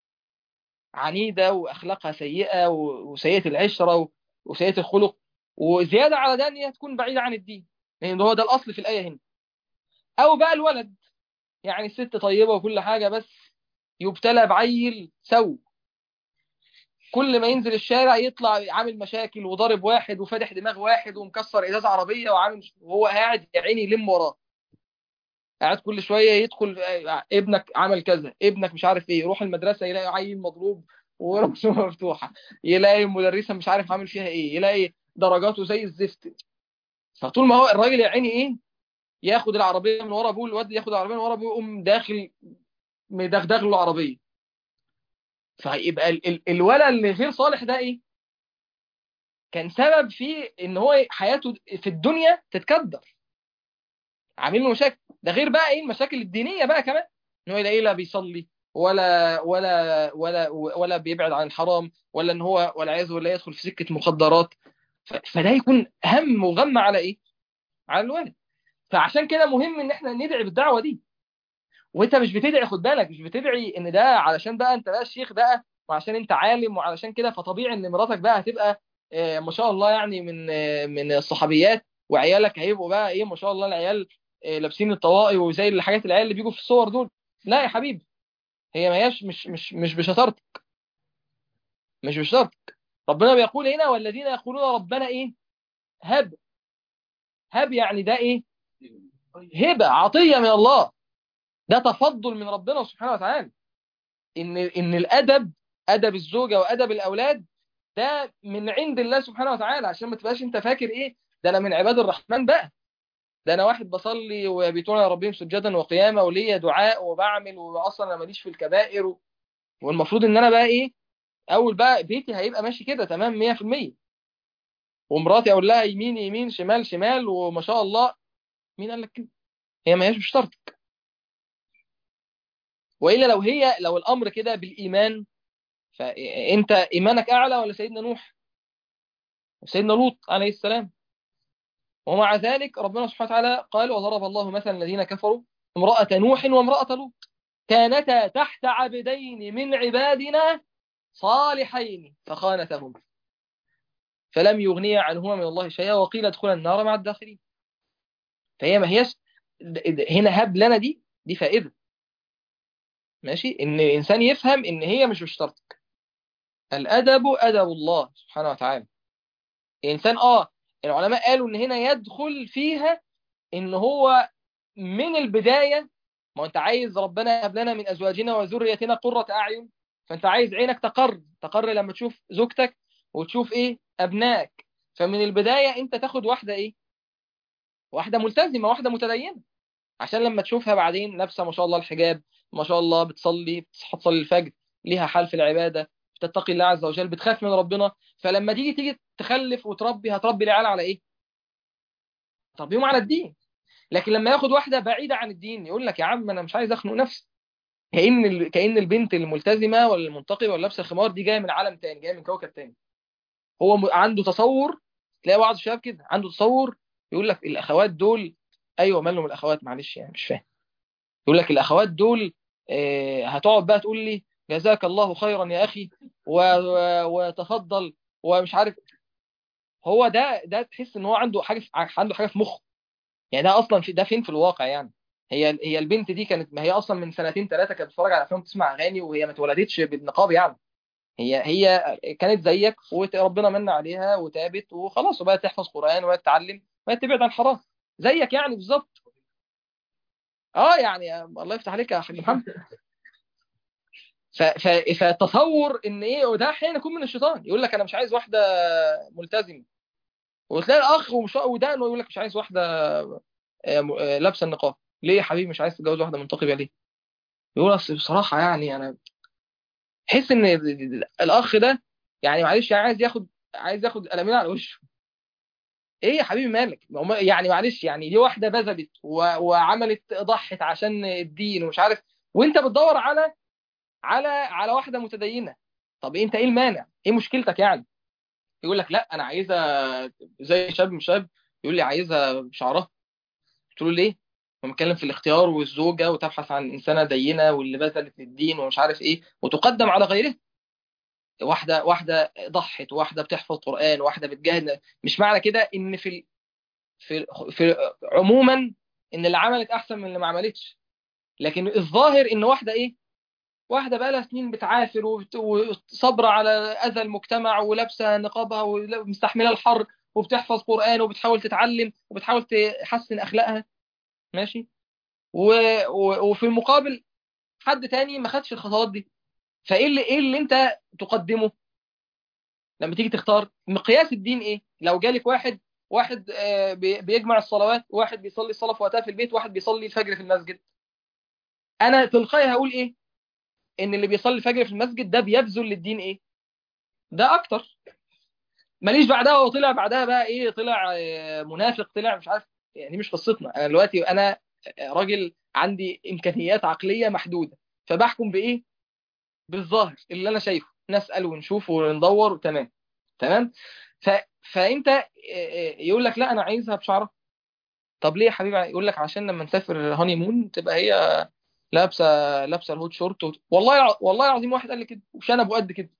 عنيدة واخلاقها سيئة و- وسيئة العشرة و- وسيئة الخلق وزيادة على ده ان هي تكون بعيدة عن الدين لان هو ده الاصل في الآية هنا او بقى الولد يعني الست طيبة وكل حاجة بس يبتلى بعيل سوء كل ما ينزل الشارع يطلع عامل مشاكل وضارب واحد وفاتح دماغ واحد ومكسر ازاز عربيه وعامل وهو قاعد يا عيني يلم وراه قاعد كل شويه يدخل آه، ابنك عمل كذا ابنك مش عارف ايه يروح المدرسه يلاقي عيل مضروب وراسه مفتوحه يلاقي المدرسه مش عارف عامل فيها ايه يلاقي درجاته زي الزفت فطول ما هو الراجل يا عيني ايه ياخد العربيه من ورا ابوه الواد ياخد العربيه من ورا ابوه يقوم داخل مدغدغ له العربيه فيبقى ال- ال- الولد اللي غير صالح ده ايه كان سبب في ان هو حياته في الدنيا تتكدر عامل له مشاكل ده غير بقى ايه المشاكل الدينيه بقى كمان ان هو يلاقيه لا بيصلي ولا ولا ولا ولا بيبعد عن الحرام ولا ان هو والعياذ بالله يدخل في سكه مخدرات ف- فده يكون هم وغم على ايه؟ على الوالد فعشان كده مهم ان احنا ندعي بالدعوه دي وانت مش بتدعي خد بالك مش بتدعي ان ده علشان بقى انت بقى الشيخ بقى وعشان انت عالم وعلشان كده فطبيعي ان مراتك بقى هتبقى آه، ما شاء الله يعني من آه، من الصحابيات وعيالك هيبقوا بقى ايه ما شاء الله العيال آه، لابسين الطواقي وزي الحاجات العيال اللي بيجوا في الصور دول لا يا حبيبي هي ما هياش مش مش مش بشطارتك مش بشطارتك ربنا بيقول هنا والذين يقولون ربنا ايه هب هب يعني ده ايه هبه عطيه من الله ده تفضل من ربنا سبحانه وتعالى ان ان الادب ادب الزوجه وادب الاولاد ده من عند الله سبحانه وتعالى عشان ما تبقاش انت فاكر ايه ده انا من عباد الرحمن بقى ده انا واحد بصلي وبيتون ربهم سجدا وقياما وليا دعاء وبعمل واصلا انا ماليش في الكبائر و... والمفروض ان انا بقى ايه اول بقى بيتي هيبقى ماشي كده تمام 100% ومراتي اقول لها يمين يمين شمال شمال وما شاء الله مين قال لك كده هي ما هياش بشرطك والا لو هي لو الامر كده بالايمان فانت ايمانك اعلى ولا سيدنا نوح سيدنا لوط عليه السلام ومع ذلك ربنا سبحانه وتعالى قال وضرب الله مثلا الذين كفروا امرأة نوح وامرأة لوط كانتا تحت عبدين من عبادنا صالحين فخانتهم فلم يغنيا عنهما من الله شيئا وقيل ادخلا النار مع الداخلين فهي ما هيش هنا هب لنا دي دي فائدة ماشي ان الانسان يفهم ان هي مش بشرطك الادب ادب الله سبحانه وتعالى الانسان اه العلماء قالوا ان هنا يدخل فيها ان هو من البدايه ما انت عايز ربنا يهب لنا من ازواجنا وذريتنا قرة اعين فانت عايز عينك تقر تقر لما تشوف زوجتك وتشوف ايه ابنائك فمن البدايه انت تاخد واحده ايه واحده ملتزمه واحده متدينه عشان لما تشوفها بعدين لابسه ما شاء الله الحجاب ما شاء الله بتصلي بتصحى تصلي الفجر ليها حال في العباده بتتقي الله عز وجل بتخاف من ربنا فلما تيجي تيجي تخلف وتربي هتربي العيال على ايه تربيهم على الدين لكن لما ياخد واحده بعيده عن الدين يقول لك يا عم انا مش عايز اخنق نفسي كأن ال... كأن البنت الملتزمه ولا المنتقبه ولا لابسه الخمار دي جايه من عالم تاني جايه من كوكب تاني هو م... عنده تصور تلاقي بعض الشباب كده عنده تصور يقول لك الاخوات دول ايوه مالهم الاخوات معلش يعني مش فاهم يقول لك الاخوات دول آه هتقعد بقى تقول لي جزاك الله خيرا يا اخي و... و... وتفضل ومش عارف هو ده ده تحس ان هو عنده حاجه في... عنده حاجه في مخه يعني ده اصلا في ده فين في الواقع يعني هي هي البنت دي كانت ما هي اصلا من سنتين ثلاثه كانت بتتفرج على افلام تسمع اغاني وهي ما اتولدتش بالنقاب يعني هي هي كانت زيك وربنا من عليها وتابت وخلاص وبقت تحفظ قران وبقت تتعلم وبقت تبعد عن الحرام زيك يعني بالظبط اه يعني الله يفتح عليك يا حاج محمد ف... ف... فتصور ان ايه وده احيانا يكون من الشيطان يقول لك انا مش عايز واحده ملتزمه وتلاقي الاخ ومش وده انه يقول لك مش عايز واحده لابسه النقاب ليه يا حبيبي مش عايز تتجوز واحده منتقبه ليه يقول اصل بصراحه يعني انا حس ان الاخ ده يعني معلش يعني عايز ياخد عايز ياخد قلمين على وشه ايه يا حبيبي مالك يعني معلش يعني دي واحده بذلت وعملت ضحت عشان الدين ومش عارف وانت بتدور على على على واحده متدينه طب انت ايه المانع ايه مشكلتك يعني يقول لك لا انا عايزها زي شاب مش شاب يقول لي عايزها بشعرها قلت له ليه هو بيتكلم في الاختيار والزوجه وتبحث عن انسانه دينه واللي بذلت للدين ومش عارف ايه وتقدم على غيرها واحده واحده ضحت واحده بتحفظ قران واحده بتجاهد مش معنى كده ان في في في عموما ان اللي عملت احسن من اللي ما عملتش لكن الظاهر ان واحده ايه واحده بقى لها سنين بتعافر وصبره على اذى المجتمع ولابسه نقابها ومستحمله الحر وبتحفظ قران وبتحاول تتعلم وبتحاول تحسن اخلاقها ماشي و... و... وفي المقابل حد تاني ما خدش الخطوات دي فايه اللي ايه اللي انت تقدمه لما تيجي تختار مقياس الدين ايه لو جالك واحد واحد بيجمع الصلوات واحد بيصلي الصلاه في وقتها في البيت واحد بيصلي الفجر في المسجد انا تلقائي هقول ايه ان اللي بيصلي الفجر في المسجد ده بيبذل للدين ايه ده اكتر ماليش بعدها هو طلع بعدها بقى ايه طلع منافق طلع مش عارف يعني مش قصتنا انا دلوقتي انا راجل عندي امكانيات عقليه محدوده فبحكم بايه بالظاهر اللي انا شايفه نسال ونشوف وندور تمام تمام ف... فانت يقول لك لا انا عايزها بشعرها طب ليه يا حبيبي يقول لك عشان لما نسافر هاني مون تبقى هي لابسه لابسه الهوت شورت و... والله والله العظيم واحد قال لي كده وشنبه قد كده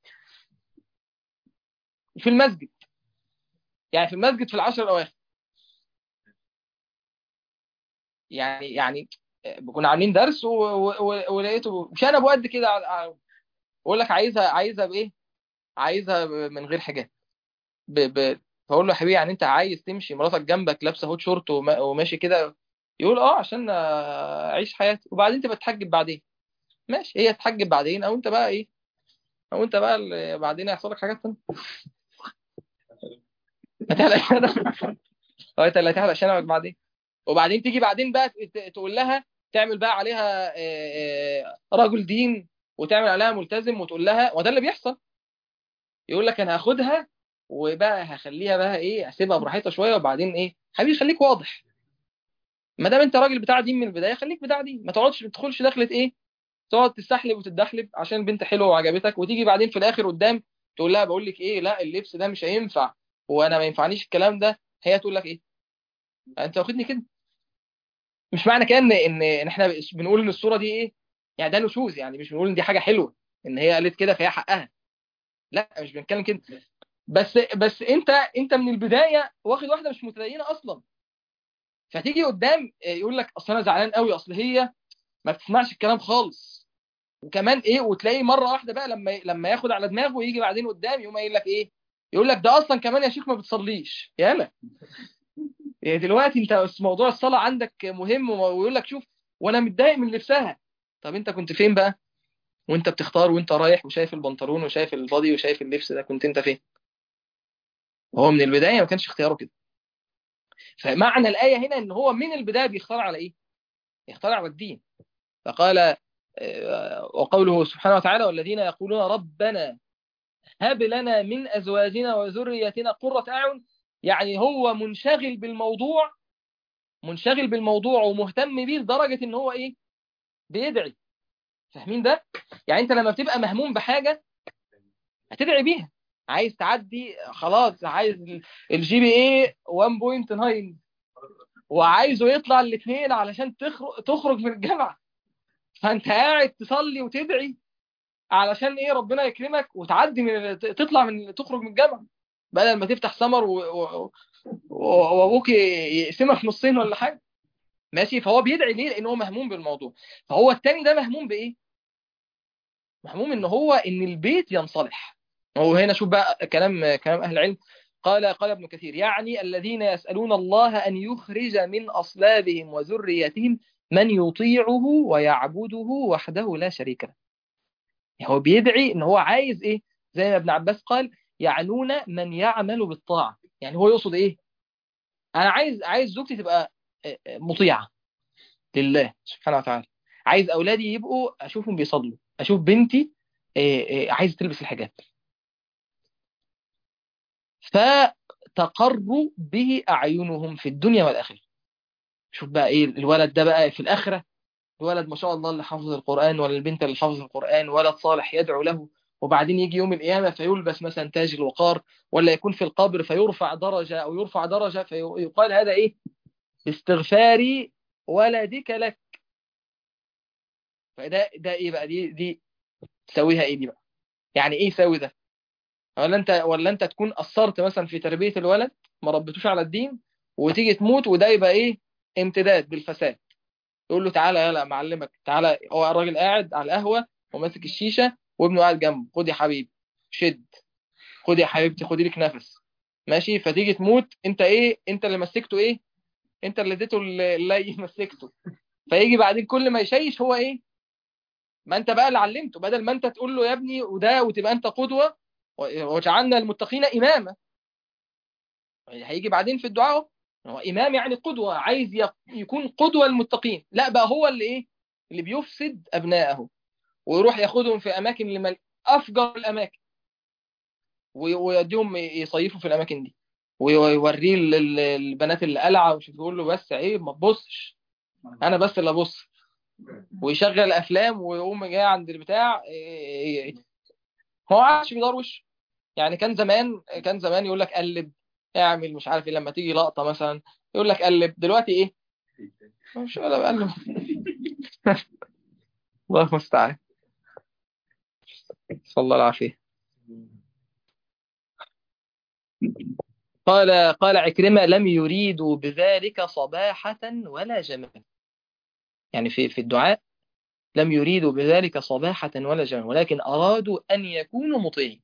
في المسجد يعني في المسجد في العشر الاواخر يعني يعني كنا عاملين درس و... و... ولقيته شنبه قد كده بقول لك عايزها عايزها بايه عايزها من غير حجاب ب... ب... فاقول له يا حبيبي يعني انت عايز تمشي مراتك جنبك لابسه هوت شورت وما... وماشي كده يقول اه عشان اعيش حياتي وبعدين تبقى تحجب بعدين ماشي هي تحجب بعدين او انت بقى ايه او انت بقى اللي بعدين هيحصل لك حاجات ثانيه هتحلق اه انت اللي هتحلق شنبك بعدين وبعدين تيجي بعدين بقى تقول لها تعمل بقى عليها رجل دين وتعمل عليها ملتزم وتقول لها وده اللي بيحصل يقول لك انا هاخدها وبقى هخليها بقى ايه اسيبها براحتها شويه وبعدين ايه حبيبي خليك واضح ما دام انت راجل بتاع دين من البدايه خليك بتاع دين ما تقعدش ما تدخلش دخله ايه تقعد تستحلب وتتدحلب عشان البنت حلوه وعجبتك وتيجي بعدين في الاخر قدام تقول لها بقول لك ايه لا اللبس ده مش هينفع وانا ما ينفعنيش الكلام ده هي تقول لك ايه انت واخدني كده مش معنى كده ان ان احنا بنقول ان الصوره دي ايه يعني ده نشوز يعني مش بنقول ان دي حاجه حلوه ان هي قالت كده فهي حقها لا مش بنتكلم كده بس بس انت انت من البدايه واخد واحده مش متدينه اصلا فتيجي قدام يقول لك اصل انا زعلان قوي اصل هي ما بتسمعش الكلام خالص وكمان ايه وتلاقي مره واحده بقى لما لما ياخد على دماغه ويجي بعدين قدام يقوم قايل لك ايه يقول لك ده اصلا كمان يا شيخ ما بتصليش يالا يعني دلوقتي انت موضوع الصلاه عندك مهم ويقول لك شوف وانا متضايق من لبسها طب انت كنت فين بقى وانت بتختار وانت رايح وشايف البنطلون وشايف البادي وشايف اللبس ده كنت انت فين هو من البدايه ما كانش اختياره كده فمعنى الايه هنا ان هو من البدايه بيختار على ايه يختار على الدين فقال وقوله سبحانه وتعالى والذين يقولون ربنا هب لنا من ازواجنا وذريتنا قرة اعين يعني هو منشغل بالموضوع منشغل بالموضوع ومهتم بيه لدرجه ان هو ايه بيدعي فاهمين ده يعني انت لما بتبقى مهموم بحاجه هتدعي بيها عايز تعدي خلاص عايز الجي بي اي 1.9 وعايزه يطلع الاثنين علشان تخرج تخرج من الجامعه فانت قاعد تصلي وتدعي علشان ايه ربنا يكرمك وتعدي من تطلع من تخرج من الجامعه بدل ما تفتح سمر وابوك يقسمك نصين ولا حاجه ماشي فهو بيدعي ليه لان هو مهموم بالموضوع فهو التاني ده مهموم بايه مهموم ان هو ان البيت ينصلح هو هنا شوف بقى كلام كلام اهل العلم قال قال ابن كثير يعني الذين يسالون الله ان يخرج من اصلابهم وذريتهم من يطيعه ويعبده وحده لا شريك له يعني هو بيدعي ان هو عايز ايه زي ما ابن عباس قال يعنون من يعمل بالطاعه يعني هو يقصد ايه انا عايز عايز زوجتي تبقى مطيعة لله سبحانه وتعالى عايز أولادي يبقوا أشوفهم بيصلوا أشوف بنتي عايزة تلبس الحجاب فتقر به أعينهم في الدنيا والآخرة شوف بقى إيه الولد ده بقى في الآخرة الولد ما شاء الله اللي حافظ القرآن ولا البنت اللي حافظ القرآن ولد صالح يدعو له وبعدين يجي يوم القيامة فيلبس مثلا تاج الوقار ولا يكون في القبر فيرفع درجة أو يرفع درجة فيقال هذا إيه باستغفار ولدك لك فده ده إيه بقى دي دي تسويها إيه دي بقى يعني إيه يسوي ده ولا أنت ولا أنت تكون قصرت مثلا في تربية الولد ما ربيتوش على الدين وتيجي تموت وده يبقى إيه امتداد بالفساد يقول له تعالى يلا معلمك تعالى هو الراجل قاعد على القهوة وماسك الشيشة وابنه قاعد جنبه خد يا حبيبي شد خد يا حبيبتي خدي لك نفس ماشي فتيجي تموت انت ايه انت اللي مسكته ايه انت اللي اديته اللي مسكته فيجي بعدين كل ما يشيش هو ايه ما انت بقى اللي علمته بدل ما انت تقول له يا ابني وده وتبقى انت قدوة وجعلنا المتقين اماما هيجي بعدين في الدعاء هو امام يعني قدوة عايز يكون قدوة للمتقين لا بقى هو اللي ايه اللي بيفسد ابنائه ويروح ياخدهم في اماكن لمل... افجر الاماكن ويوديهم يصيفوا في الاماكن دي ويوريه البنات اللي قلعه ومش يقول له بس عيب ما تبصش انا بس اللي ابص ويشغل افلام ويقوم جاي عند البتاع هو عادش بيدروش يعني كان زمان كان زمان يقول لك قلب اعمل مش عارف ايه لما تيجي لقطه مثلا يقول لك قلب دلوقتي ايه مش ولا بقلب الله المستعان صلى الله العافية قال قال عكرمة لم يريدوا بذلك صباحة ولا جمال يعني في في الدعاء لم يريدوا بذلك صباحة ولا جمال ولكن أرادوا أن يكونوا مطيعين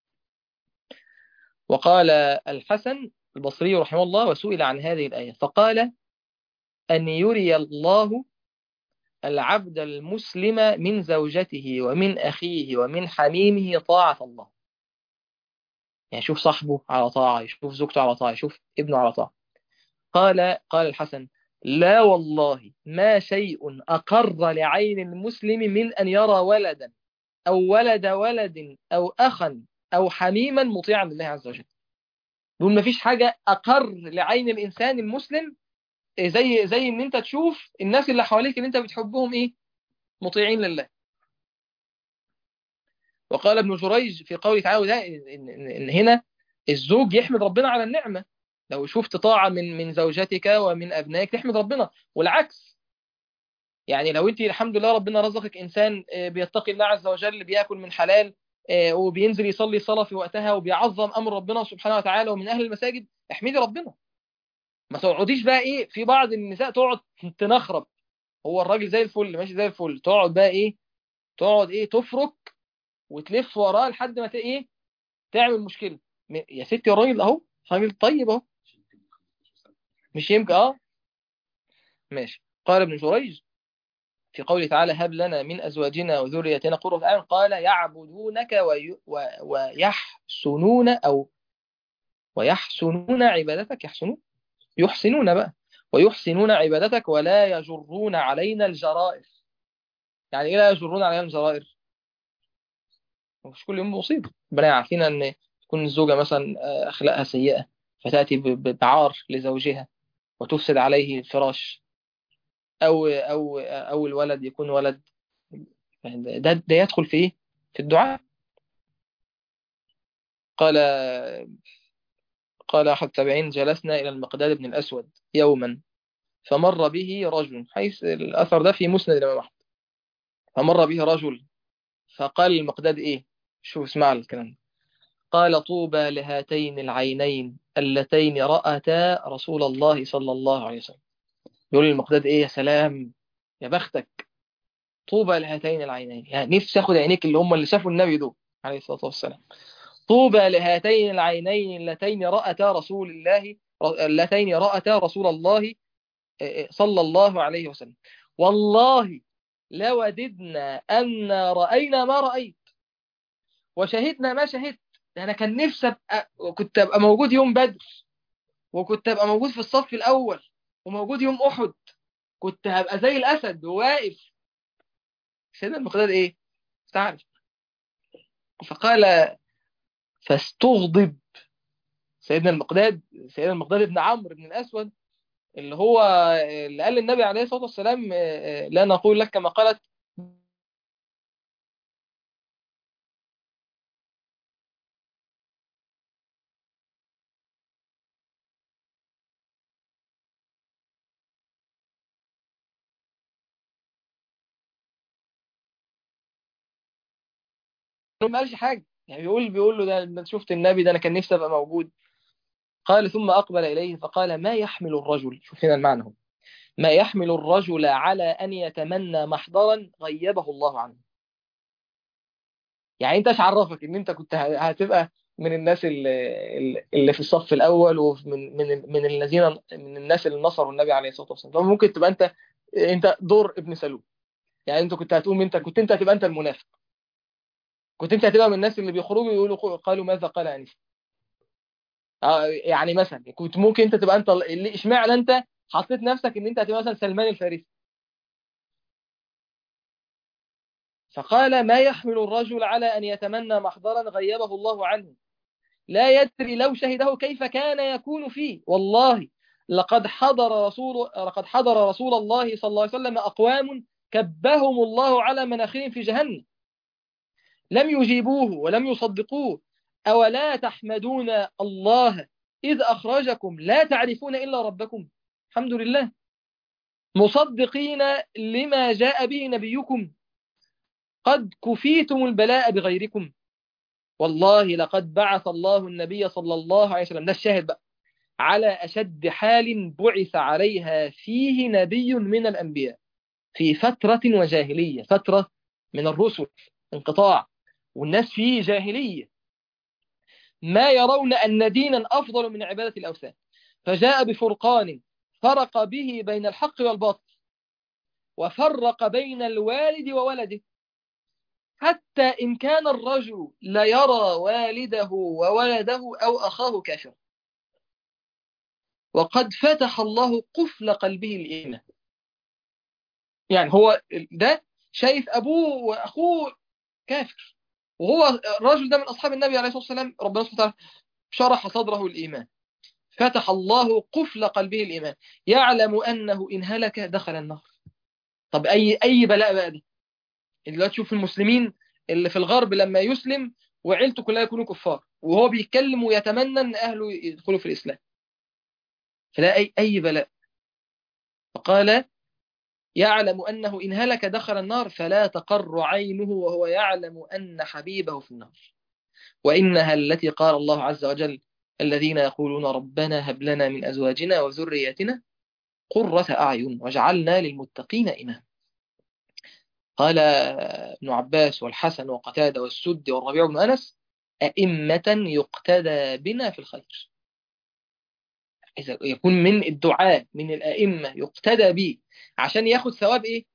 وقال الحسن البصري رحمه الله وسئل عن هذه الآية فقال أن يري الله العبد المسلم من زوجته ومن أخيه ومن حميمه طاعة الله يعني شوف صاحبه على طاعة يشوف زوجته على طاعة يشوف ابنه على طاعة قال قال الحسن لا والله ما شيء أقر لعين المسلم من أن يرى ولدا أو ولد ولد أو أخا أو حميما مطيعا لله عز وجل دول ما فيش حاجة أقر لعين الإنسان المسلم زي زي ان انت تشوف الناس اللي حواليك اللي انت بتحبهم ايه مطيعين لله وقال ابن جريج في قوله تعالى ده إن, إن, إن هنا الزوج يحمد ربنا على النعمة لو شفت طاعة من من زوجتك ومن أبنائك تحمد ربنا والعكس يعني لو انت الحمد لله ربنا رزقك إنسان بيتقي الله عز وجل بيأكل من حلال وبينزل يصلي صلاة في وقتها وبيعظم أمر ربنا سبحانه وتعالى ومن أهل المساجد احمدي ربنا ما تقعديش بقى ايه في بعض النساء تقعد تنخرب هو الراجل زي الفل ماشي زي الفل تقعد بقى ايه تقعد ايه تفرك وتلف وراه لحد ما ايه تعمل مشكله يا ستي الراجل اهو راجل طيب اهو مش يمكن اه ماشي قال ابن جريج في قوله تعالى هب لنا من ازواجنا وذريتنا قرة اعين قال يعبدونك وي... و... ويحسنون او ويحسنون عبادتك يحسنون يحسنون بقى ويحسنون عبادتك ولا يجرون علينا الجرائر يعني ايه لا يجرون علينا الجرائر مش كل يوم مصيبه ربنا عارفين ان تكون الزوجه مثلا اخلاقها سيئه فتاتي بعار لزوجها وتفسد عليه الفراش او او او الولد يكون ولد ده ده يدخل في ايه في الدعاء قال قال أحد التابعين جلسنا إلى المقداد بن الأسود يوما فمر به رجل حيث الأثر ده في مسند الإمام أحمد فمر به رجل فقال المقداد إيه شوف اسمع الكلام قال طوبى لهاتين العينين اللتين رأتا رسول الله صلى الله عليه وسلم يقول المقداد إيه يا سلام يا بختك طوبى لهاتين العينين يعني نفسي أخد عينيك اللي هم اللي شافوا النبي دول عليه الصلاة والسلام طوبى لهاتين العينين اللتين رأتا رسول الله اللتين رأتا رسول الله صلى الله عليه وسلم والله لوددنا أن رأينا ما رأيت وشهدنا ما شهدت أنا كان نفسي أبقى كنت أبقى موجود يوم بدر وكنت أبقى موجود في الصف الأول وموجود يوم أحد كنت هبقى زي الأسد وواقف سيدنا المقداد إيه؟ استعجب فقال فاستغضب سيدنا المقداد سيدنا المقداد بن عمرو بن الأسود اللي هو اللي قال للنبي عليه الصلاة والسلام لا نقول لك كما قالت ما قالش حاجة يعني بيقول بيقول له ده ده شفت النبي ده انا كان نفسي ابقى موجود قال ثم اقبل اليه فقال ما يحمل الرجل شوف هنا المعنى هو ما يحمل الرجل على ان يتمنى محضرا غيبه الله عنه يعني انت ايش عرفك ان انت كنت هتبقى من الناس اللي, اللي في الصف الاول ومن من من الذين من الناس اللي نصروا النبي عليه الصلاه والسلام ممكن تبقى انت انت دور ابن سلول يعني انت كنت هتقوم انت كنت انت هتبقى انت المنافق كنت انت هتبقى من الناس اللي بيخرجوا يقولوا قالوا ماذا قال انيس آه يعني مثلا كنت ممكن انت تبقى انت اللي اشمعنى انت حطيت نفسك ان انت هتبقى مثلا سلمان الفارسي فقال ما يحمل الرجل على ان يتمنى محضرا غيبه الله عنه لا يدري لو شهده كيف كان يكون فيه والله لقد حضر رسول لقد حضر رسول الله صلى الله عليه وسلم اقوام كبهم الله على مناخرهم في جهنم لم يجيبوه ولم يصدقوه أولا تحمدون الله إذ أخرجكم لا تعرفون إلا ربكم الحمد لله مصدقين لما جاء به نبيكم قد كفيتم البلاء بغيركم والله لقد بعث الله النبي صلى الله عليه وسلم ده الشاهد بقى على أشد حال بعث عليها فيه نبي من الأنبياء في فترة وجاهلية فترة من الرسل انقطاع والناس فيه جاهلية ما يرون أن دينا أفضل من عبادة الأوثان فجاء بفرقان فرق به بين الحق والباطل وفرق بين الوالد وولده حتى إن كان الرجل ليرى والده وولده أو أخاه كافر وقد فتح الله قفل قلبه الإيمان يعني هو ده شايف أبوه وأخوه كافر وهو الرجل ده من أصحاب النبي عليه الصلاة والسلام ربنا سبحانه وتعالى شرح صدره الإيمان فتح الله قفل قلبه الإيمان يعلم أنه إن هلك دخل النار طب أي أي بلاء بقى ده اللي تشوف المسلمين اللي في الغرب لما يسلم وعيلته كلها يكونوا كفار وهو بيتكلم ويتمنى أن أهله يدخلوا في الإسلام فلا أي, أي بلاء فقال يعلم أنه إن هلك دخل النار فلا تقر عينه وهو يعلم أن حبيبه في النار وإنها التي قال الله عز وجل الذين يقولون ربنا هب لنا من أزواجنا وذرياتنا قرة أعين واجعلنا للمتقين إماما قال ابن عباس والحسن وقتادة والسد والربيع بن أنس أئمة يقتدى بنا في الخير إذا يكون من الدعاء من الأئمة يقتدى به عشان ياخد ثواب إيه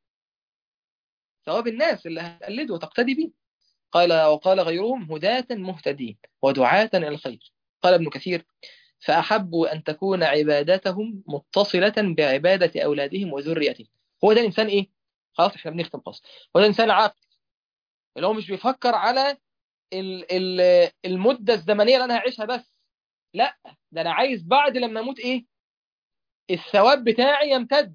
ثواب الناس اللي هتقلده وتقتدي به قال وقال غيرهم هداة مهتدين ودعاة إلى الخير قال ابن كثير فأحبوا أن تكون عبادتهم متصلة بعبادة أولادهم وذريتهم هو ده الإنسان إيه خلاص إحنا بنختم خلاص هو ده الإنسان عاقل اللي هو مش بيفكر على ال ال المدة الزمنية اللي أنا هعيشها بس لا ده أنا عايز بعد لما أموت إيه الثواب بتاعي يمتد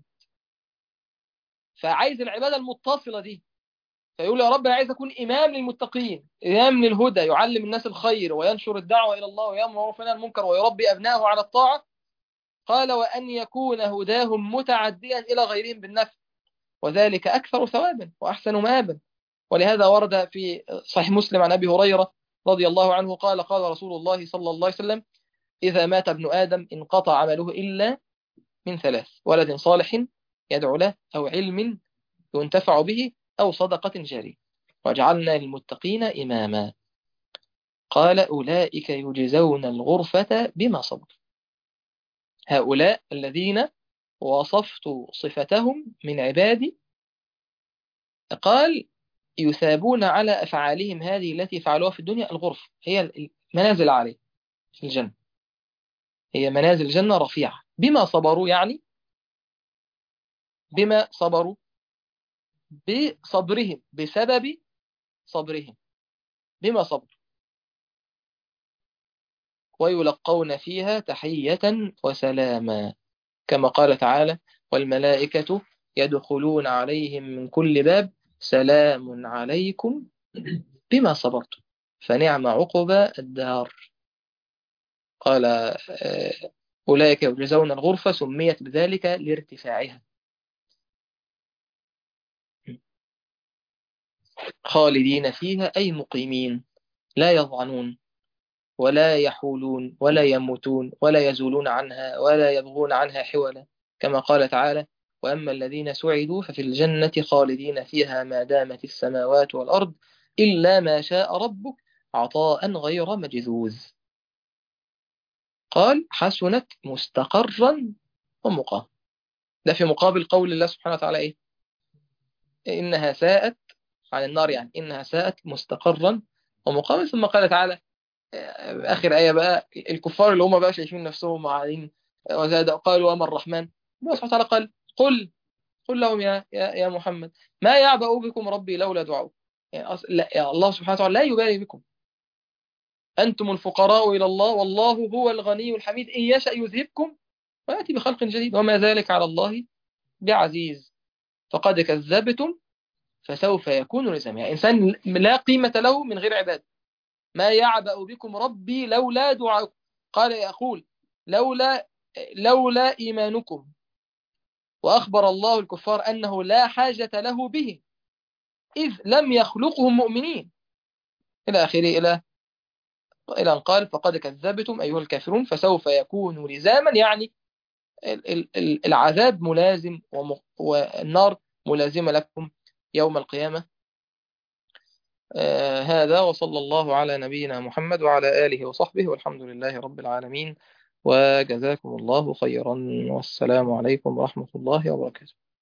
فعايز العبادة المتصلة دي فيقول يا رب أنا عايز أكون إمام للمتقين إمام للهدى يعلم الناس الخير وينشر الدعوة إلى الله ويأمر بالمعروف المنكر ويربي أبنائه على الطاعة قال وأن يكون هداهم متعديا إلى غيرهم بالنفع وذلك أكثر ثوابا وأحسن مآبا ولهذا ورد في صحيح مسلم عن أبي هريرة رضي الله عنه قال قال رسول الله صلى الله عليه وسلم إذا مات ابن آدم انقطع عمله إلا من ثلاث ولد صالح يدعو له أو علم ينتفع به أو صدقة جارية واجعلنا للمتقين إماما قال أولئك يجزون الغرفة بما صبروا هؤلاء الذين وصفت صفتهم من عبادي قال يثابون على أفعالهم هذه التي فعلوها في الدنيا الغرف هي المنازل عليه في الجنة هي منازل الجنة رفيعة بما صبروا يعني بما صبروا بصبرهم بسبب صبرهم بما صبروا ويلقون فيها تحية وسلاما كما قال تعالى والملائكة يدخلون عليهم من كل باب سلام عليكم بما صبرتم فنعم عقبى الدار قال أولئك يجزون الغرفة سميت بذلك لارتفاعها خالدين فيها أي مقيمين لا يضعنون ولا يحولون ولا يموتون ولا يزولون عنها ولا يبغون عنها حولا كما قال تعالى وأما الذين سعدوا ففي الجنة خالدين فيها ما دامت السماوات والأرض إلا ما شاء ربك عطاء غير مجذوذ قال حسنت مستقرا ومقام ده في مقابل قول الله سبحانه وتعالى إيه إنها ساءت عن النار يعني إنها ساءت مستقرا ومقاما ثم قال تعالى آخر آية بقى الكفار اللي هم بقى شايفين نفسهم قاعدين وزاد قالوا وما الرحمن الله سبحانه وتعالى قال قل قل لهم يا يا, يا محمد ما يعبأ بكم ربي لولا دعاء يعني لا يا الله سبحانه وتعالى لا يبالي بكم أنتم الفقراء إلى الله والله هو الغني الحميد إن يشأ يذهبكم ويأتي بخلق جديد وما ذلك على الله بعزيز فقد كذبتم فسوف يكون لزاما يعني إنسان لا قيمة له من غير عبادة ما يعبأ بكم ربي لولا دعاءكم قال يقول لولا لولا إيمانكم وأخبر الله الكفار أنه لا حاجة له به إذ لم يخلقهم مؤمنين إلى آخره إلى إلى أن قال فقد كذبتم أيها الكافرون فسوف يكون لزاما يعني العذاب ملازم والنار ملازمة لكم يوم القيامة آه هذا وصلى الله على نبينا محمد وعلى آله وصحبه والحمد لله رب العالمين وجزاكم الله خيرا والسلام عليكم ورحمة الله وبركاته